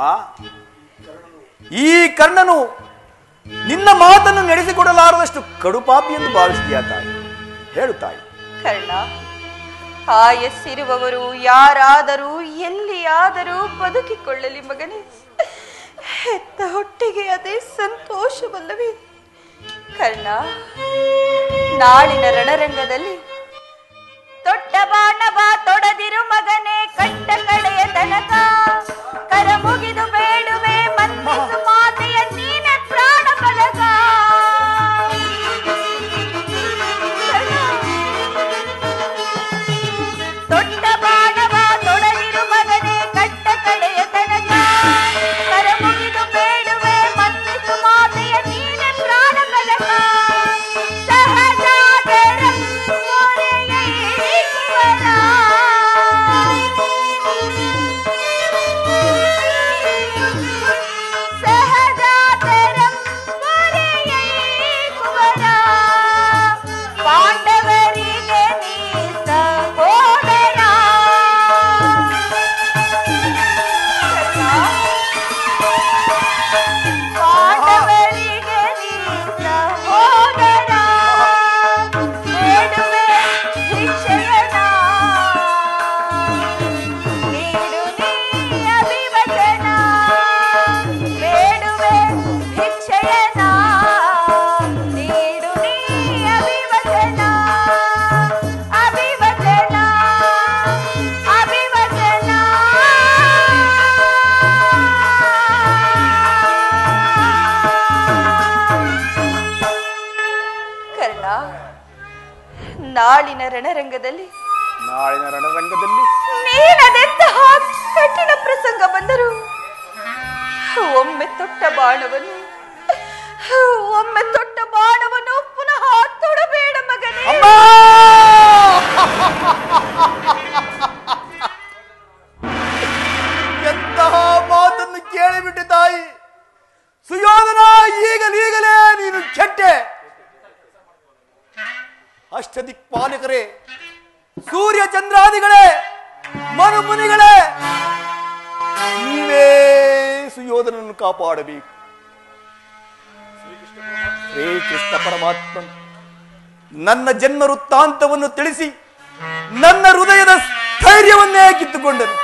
ಈ ಕರ್ಣನು ನಿನ್ನ ಮಾತನ್ನು ನಡೆಸಿಕೊಡಲಾರದಷ್ಟು ಕಡುಪಾಪಿ ಎಂದು ಭಾವಿಸ್ತೀಯ ತಾಯಿ ಹೇಳು ತಾಯಿ ಕರ್ಣ ಆಯಸ್ಸಿರುವವರು ಯಾರಾದರೂ ಎಲ್ಲಿಯಾದರೂ ಬದುಕಿಕೊಳ್ಳಲಿ ಮಗನೇ ಹೆತ್ತ ಹೊಟ್ಟೆಗೆ ಅದೇ ಸಂತೋಷವಲ್ಲವೇ ಕರ್ಣ ನಾಳಿನ ರಣರಂಗದಲ್ಲಿ ದೊಡ್ಡ ಬಾಣವ ತೊಡದಿರು ಮಗನೇ ಕಟ್ಟ ಕಡೆಯ ತನಕ ಕರ ಮುಗಿದು ಬೇಡುವೆ ಮನ್ನಿಸು ಮಾತೆಯ ನೀನೆ ಪ್ರಾಣ ಫಲಕ ದೊಡ್ಡ ಬಾಣವ ತೊಡದಿರು ಮಗನೇ ಕಟ್ಟ ಕಡೆಯ ತನಕ ಕರ ಮುಗಿದು ಬೇಡುವೆ ಮನ್ನಿಸು ಮಾತೆಯ ನೀನೆ ಪ್ರಾಣ ಫಲಕ ಸಹಜಾದರಂ ಮೊರೆಯೈಸುವರ. ಸಹಜಾದರಂ ಮೊರೆಯೈಸುವರ. ಪಾಂಡವರಿಗೆ ನೀ ಸಹೋದರ ಪಾಂಡವರಿಗೆ ನೀ ಸಹೋದರ ಬೇಡುವೆ ಭಿಕ್ಷೆಯನ ನೀಡು ನೀ ಅಭಿವಚನ ಬೇಡುವೆ ಭಿಕ್ಷೆಯನ ನೀಡು ನೀ ಅಭಿವಚನ ಅಭಿವಚನ ಅಭಿವಚನ ಕರ್ಣ ನಾಳಿನ ರಣರಂಗದಲ್ಲಿ ನಾಳಿನ ರಣರಂಗದಲ್ಲಿ ನೀನದೆಂತಹ ಕಠಿಣ ಪ್ರಸಂಗ ಬಂದರು ಒಮ್ಮೆ ತೊಟ್ಟ ಬಾಣವನ್ನು ಒಮ್ಮೆ ತೊಟ್ಟ ಬಾಣವನ್ನು ಎಂತಹ ಮಾತನ್ನು ಕೇಳಿಬಿಟ್ಟೆ ತಾಯಿ ಸುಯೋಧನ ಈಗಲೀಗಲೇ ನೀನು ಕೆಟ್ಟೆ ಅಷ್ಟದಿಕ್ಪಾಲಕರೇ ಸೂರ್ಯ ಚಂದ್ರಾದಿಗಳೇ ಮನು ಮುನಿಗಳೇ ನೀವೇ ಸುಯೋಧನನ್ನು ಕಾಪಾಡಬೇಕು ಶ್ರೀಕೃಷ್ಣ ಪರಮಾತ್ಮ ನನ್ನ ಜನ್ಮ ವೃತ್ತಾಂತವನ್ನು ತಿಳಿಸಿ ನನ್ನ ಹೃದಯದ ಸ್ಥೈರ್ಯವನ್ನೇ ಕಿತ್ತುಕೊಂಡನು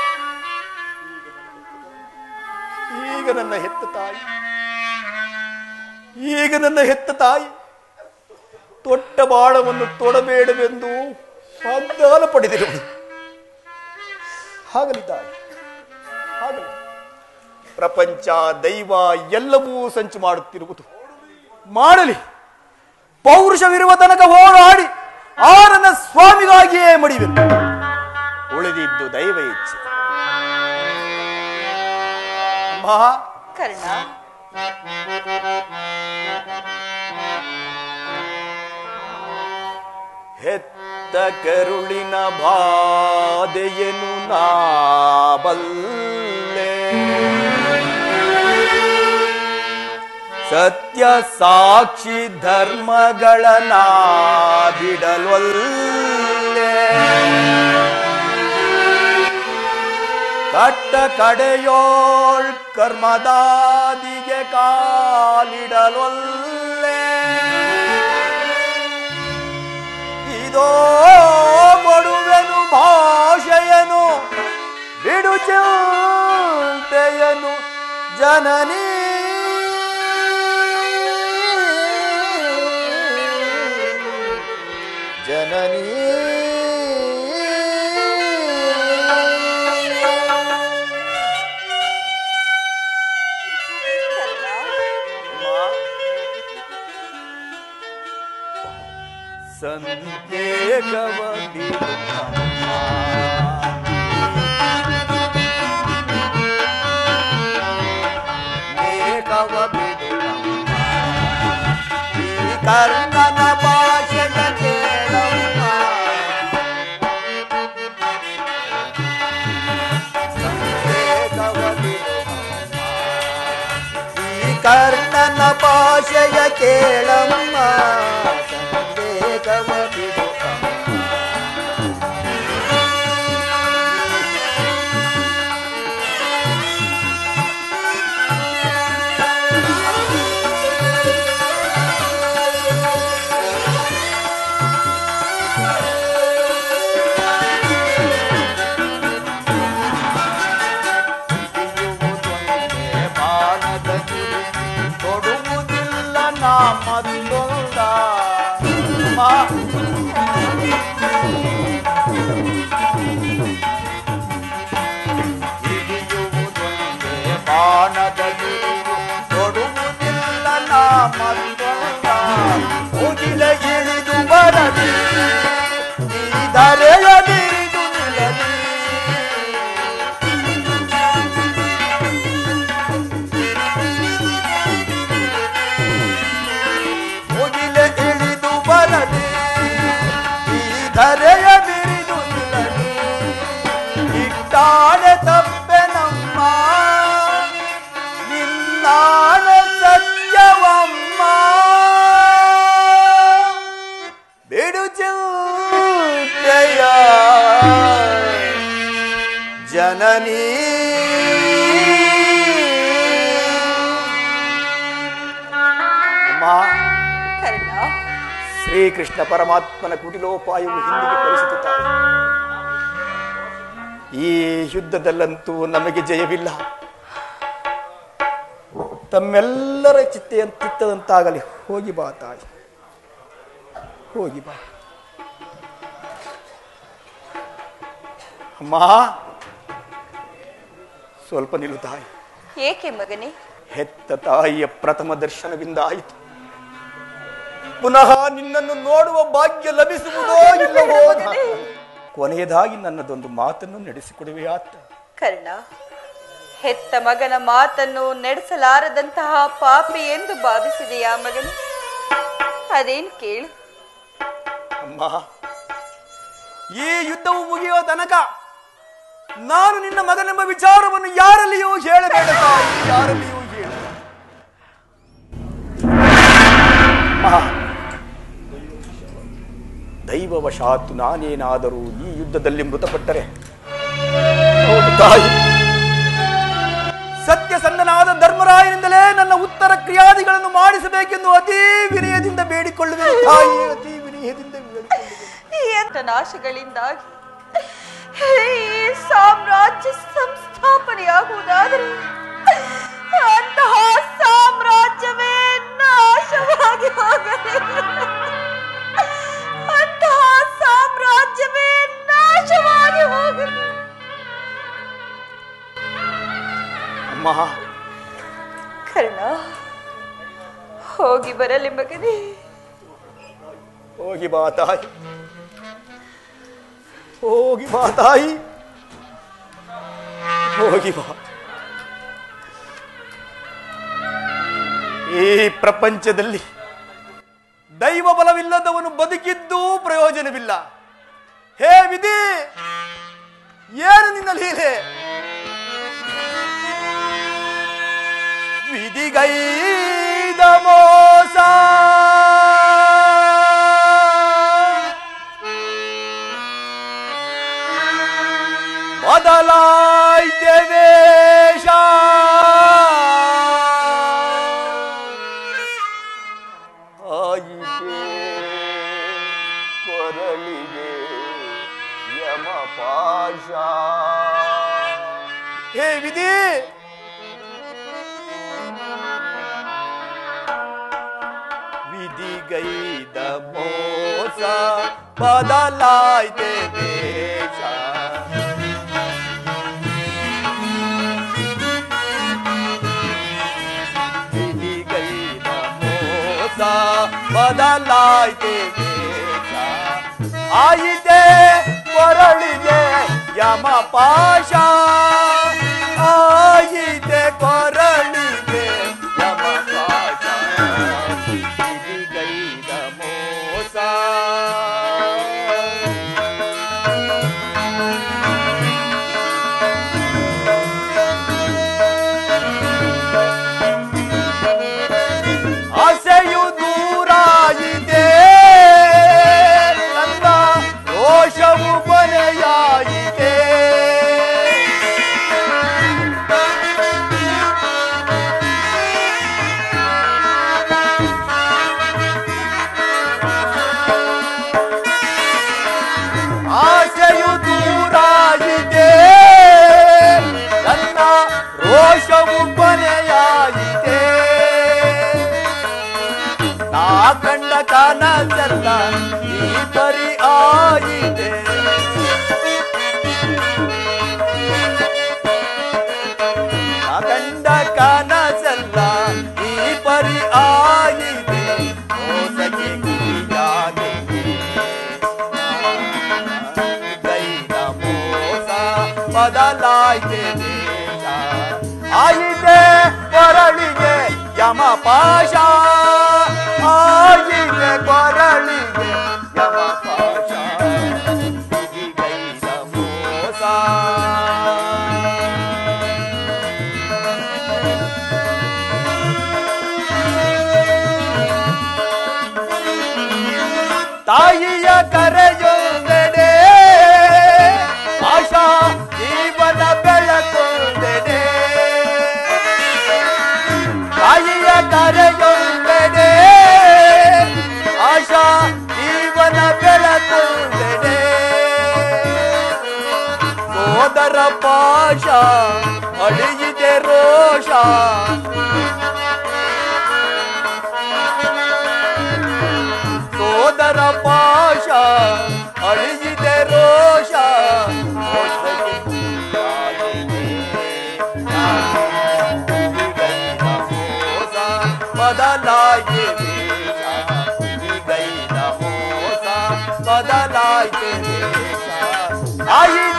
ಈಗ ನನ್ನ ಹೆತ್ತ ತಾಯಿ ಈಗ ನನ್ನ ಹೆತ್ತ ತಾಯಿ ತೊಟ್ಟ ಬಾಳವನ್ನು ತೊಡಬೇಡವೆಂದು ವಾಗ್ದಾನ ಪಡೆದಿರುವುದು ಆಗಲಿ ತಾಯಿ ಆಗಲಿ ಪ್ರಪಂಚ ದೈವ ಎಲ್ಲವೂ ಸಂಚು ಮಾಡುತ್ತಿರುವುದು ಮಾಡಲಿ ಪೌರುಷವಿರುವ ತನಕ ಹೋರಾಡಿ ಆ ನನ್ನ ಸ್ವಾಮಿಗಾಗಿಯೇ ಮಡಿಬೇಕು ಉಳಿದಿದ್ದು ದೈವ ಇಚ್ಛೆ ಅಮ್ಮ ಕರ್ಣ ಹೆತ್ತ ಕರುಳಿನ ಬಾಧೆಯನು ನಾ ಬಲ್ಲೆ ಸತ್ಯ ಸಾಕ್ಷಿ ಧರ್ಮಗಳನ ಬಿಡಲ್ವಲ್ಲೆ ಕಟ್ಟ ಕಡೆಯೋಳ್ ಕರ್ಮದಾದಿಗೆ ಕಾಲಿಡಲೊಲ್ಲೆ ಇದೋ ಕೊಡುವೆನು ಭಾಷೆಯನು ಬಿಡು ಚಿಂತೆಯನು ಜನನೀ ಜನನೀ ಸಂದೇಹವ ಮೇಘವ ಬಿಡುವಮ್ಮ. ಈ ಕರ್ಣನ ಭಾಷೆಯ ಕೇಳಮ್ಮ ಸಂದೇಹವ ಬಿಡುವಮ್ಮ. ಈ ಕರ್ಣನ ಭಾಷೆಯ ಕೇಳಮ್ಮ ಸಂದೇಹವ ಬಿಡುವಮ್ಮ ಹಿಡಿಯುವುದೊಂದೇ ಬಾಣದ ಗುರಿ, ಕೊಡುವುದಿಲ್ಲ ನಾ ಮತ್ತೊಂದ ಮಾ- ಹಿಡಿಯುವುದೊಂದೇ ಬಾಣದ ಗುರಿ, ಕೊಡುವುದಿಲ್ಲ ನಾ ಮತ್ತೊಂದ ಮುಗಿಲ ಇಳಿದು ಬರಲಿ ಈ ಧರೆಯ ಬಿರಿದು ನಿಲ್ಲಲಿ ಮುಗಿಲೆ ಇಳಿದು ಬರಲಿ ಈ ಧರೆಯ ಬಿರಿದು ನಿಲ್ಲಲಿ ಇಟ್ಟಾಳೆ ತಪ್ಪೆ ನಮ್ಮ ನಿನ್ನಾಳೆ ಸತ್ಯವಮ್ಮ ಬಿಡು ಚಿಂತೆಯ ಜನನೀ ಅಮ್ಮ ಕರ್ಣ ಶ್ರೀಕೃಷ್ಣ ಪರಮಾತ್ಮನ ಕುಟಿಲೋಪಾಯವು ಹಿಂದಿಗೆ ಕಳಿಸಿತು ತಾಯಿ ಈ ಯುದ್ಧದಲ್ಲಂತೂ ನಮಗೆ ಜಯವಿಲ್ಲ ತಮ್ಮೆಲ್ಲರ ಚಿತ್ತೆಯಂತಿತ್ತದಂತಾಗಲಿ ಹೋಗಿ ಬಾ ತಾಯಿ ಹೋಗಿ ಬಾ ಅಮ್ಮ ಸ್ವಲ್ಪ ನಿಲ್ಲು ತಾಯಿ ಏಕೆ ಮಗನೇ ಹೆತ್ತ ತಾಯಿಯ ಪ್ರಥಮ ದರ್ಶನವಿಂದ ಆಯಿತು ಪುನಃ ನಿನ್ನನ್ನು ನೋಡುವ ಭಾಗ್ಯ ಲಭಿಸುವುದೋ ಇಲ್ಲವೋ ಕೊನೆಯದಾಗಿ ನನ್ನದೊಂದು ಮಾತನ್ನು ನಡೆಸಿಕೊಡುವೆ ಆತ ಕರ್ಣ ಹೆತ್ತ ಮಗನ ಮಾತನ್ನು ನಡೆಸಲಾರದಂತಹ ಪಾಪಿ ಎಂದು ಭಾವಿಸಿದೆಯಾ ಮಗನು ಅದೇನು ಕೇಳು ಅಮ್ಮ ಈ ಯುದ್ಧವು ಮುಗಿಯುವ ತನಕ ನಾನು ನಿನ್ನ ಮಗನೆಂಬ ವಿಚಾರವನ್ನು ಯಾರಲ್ಲಿಯೂ ಹೇಳಬೇಡ ತಾಯಿ ಯಾರಲ್ಲಿಯೂ ಹೇಳ ದೈವವಶಾತ್ ನಾನೇನಾದರೂ ಈ ಯುದ್ಧದಲ್ಲಿ ಮೃತಪಟ್ಟರೆ ಹೌದು ತಾಯಿ ಸತ್ಯಸಂಧನಾದ ಧರ್ಮರಾಯನಿಂದಲೇ ನನ್ನ ಉತ್ತರ ಕ್ರಿಯಾದಿಗಳನ್ನು ಮಾಡಿಸಬೇಕೆಂದು ಅತೀ ವಿನಯದಿಂದ ಬೇಡಿಕೊಳ್ಳುವೆ ತಾಯಿ ಅತೀ ವಿನಯದಿಂದ ಬೇಡಿಕೊಳ್ಳುವೆ ಎಂತ ನಾಶಗಳಿಂದಾಗಿ ಈ ಸಾಮ್ರಾಜ್ಯ ಸಂಸ್ಥಾಪನೆಯಾಗುವುದಾದರೆ ಅಂತಹ ಸಾಮ್ರಾಜ್ಯವೇ ನಾಶವಾಗಿ ಹೋಗಲಿ ಅಂತಹ ಸಾಮ್ರಾಜ್ಯವೇ ನಾಶವಾಗಿ ಹೋಗಲಿ ಅಮ್ಮ ಕರ್ಣ ಹೋಗಿ ಬರಲಿ ಮಗನೇ ಹೋಗಿ ಬಾ ತಾಯಿ ಹೋಗಿ ಬಾ ತಾಯಿ ಹೋಗಿ ಬಾ ಈ ಪ್ರಪಂಚದಲ್ಲಿ ದೈವ ಬಲವಿಲ್ಲದವನು ಬದುಕಿದ್ದೂ ಪ್ರಯೋಜನವಿಲ್ಲ ಹೇ ವಿಧಿ ಏನು ನಿನ್ನ ಲೀಲೆ ವಿಧಿಗೈದ ಮೋಸ ಬದಲಾಯ್ತೆ ವೇಷ ಆಯಿತೆ ಕೊರಳಿಗೆ ಯಮಪಾಶ ಹೇ ವಿಧಿ ವಿಧಿಗೈದ ಮೋಸ ಬದಲಾಯ್ತೆ ವೇಷ ವಿಧಿಗೈದ ಮೋಸ ಬದಲಾಯ್ತೆ ವೇಷ ಆಯಿತೆ ಕೊರಳಿಗೆ ಯಮ ಪಾಶ ಆಯಿತೆ ಕೊರಳಿಗೆ ಯಮ ಪಾಶ ವಿಧಿಗೈದ ಮೋಸ ಆಸೆಯು ದೂರಾಯಿದೆ ನನ್ನ ರೋಷವು ಕೊನೆಯಾಯಿತೆ ಆಸೆಯು ದೂರಾಯಿದೆ ನನ್ನ ರೋಷವು ಕೊನೆಯಾಯಿತೆ ನಾ ಕಂಡ ಕನಸಲ್ಲ ಈ ಪರಿ ಆಯಿತೆ ನಾ ಕಂಡ ಕನಸಲ್ಲ ಈ ಪರಿ ಆಯಿತೆ ಮೋಸಕ್ಕೆ ಗುರಿಯಾಗಿದೆ ಗೈದ ಮೋಸ ಬದಲಾಯ್ತೆ ದೇಶ ಆಯಿತೆ ಕೊರಳಿಗೆ ಯಮ ಪಾಶ ಆಯಿತೆ ಕೊರಳಿಗೆ ಯಮ ಪಾಶ ಗೈದ ಮೋಸ ತಾಯಿಯ ಕರೆಯೊಂದೆಡೆ ಆಶಾ ಜೀವನ ಬೆಳಕೊಂದೆಡೆ ತಾಯಿಯ ಕರೆಯೊಂದೆಡೆ ಆಶಾ ಜೀವನ ಬೆಳಕೊಂದೆಡೆ ಸೋದರ ಪಾಶ ಅಳಿಯಿದೆ ರೋಷ ಸೋದರ ಪಾಶ ಅಳಿಯಿದೆ ರೋಷ ಮೋಸಕ್ಕೆ ಗುರಿಯಾಗಿದೆ. ಈಗೈದ ಮೋಸ ಬದಲಾಯಿತೆ ವೇಷ. ಈಗೈದ ಮೋಸ ಬದಲಾಯಿತೆ ವೇಷ. ತಾಯಿ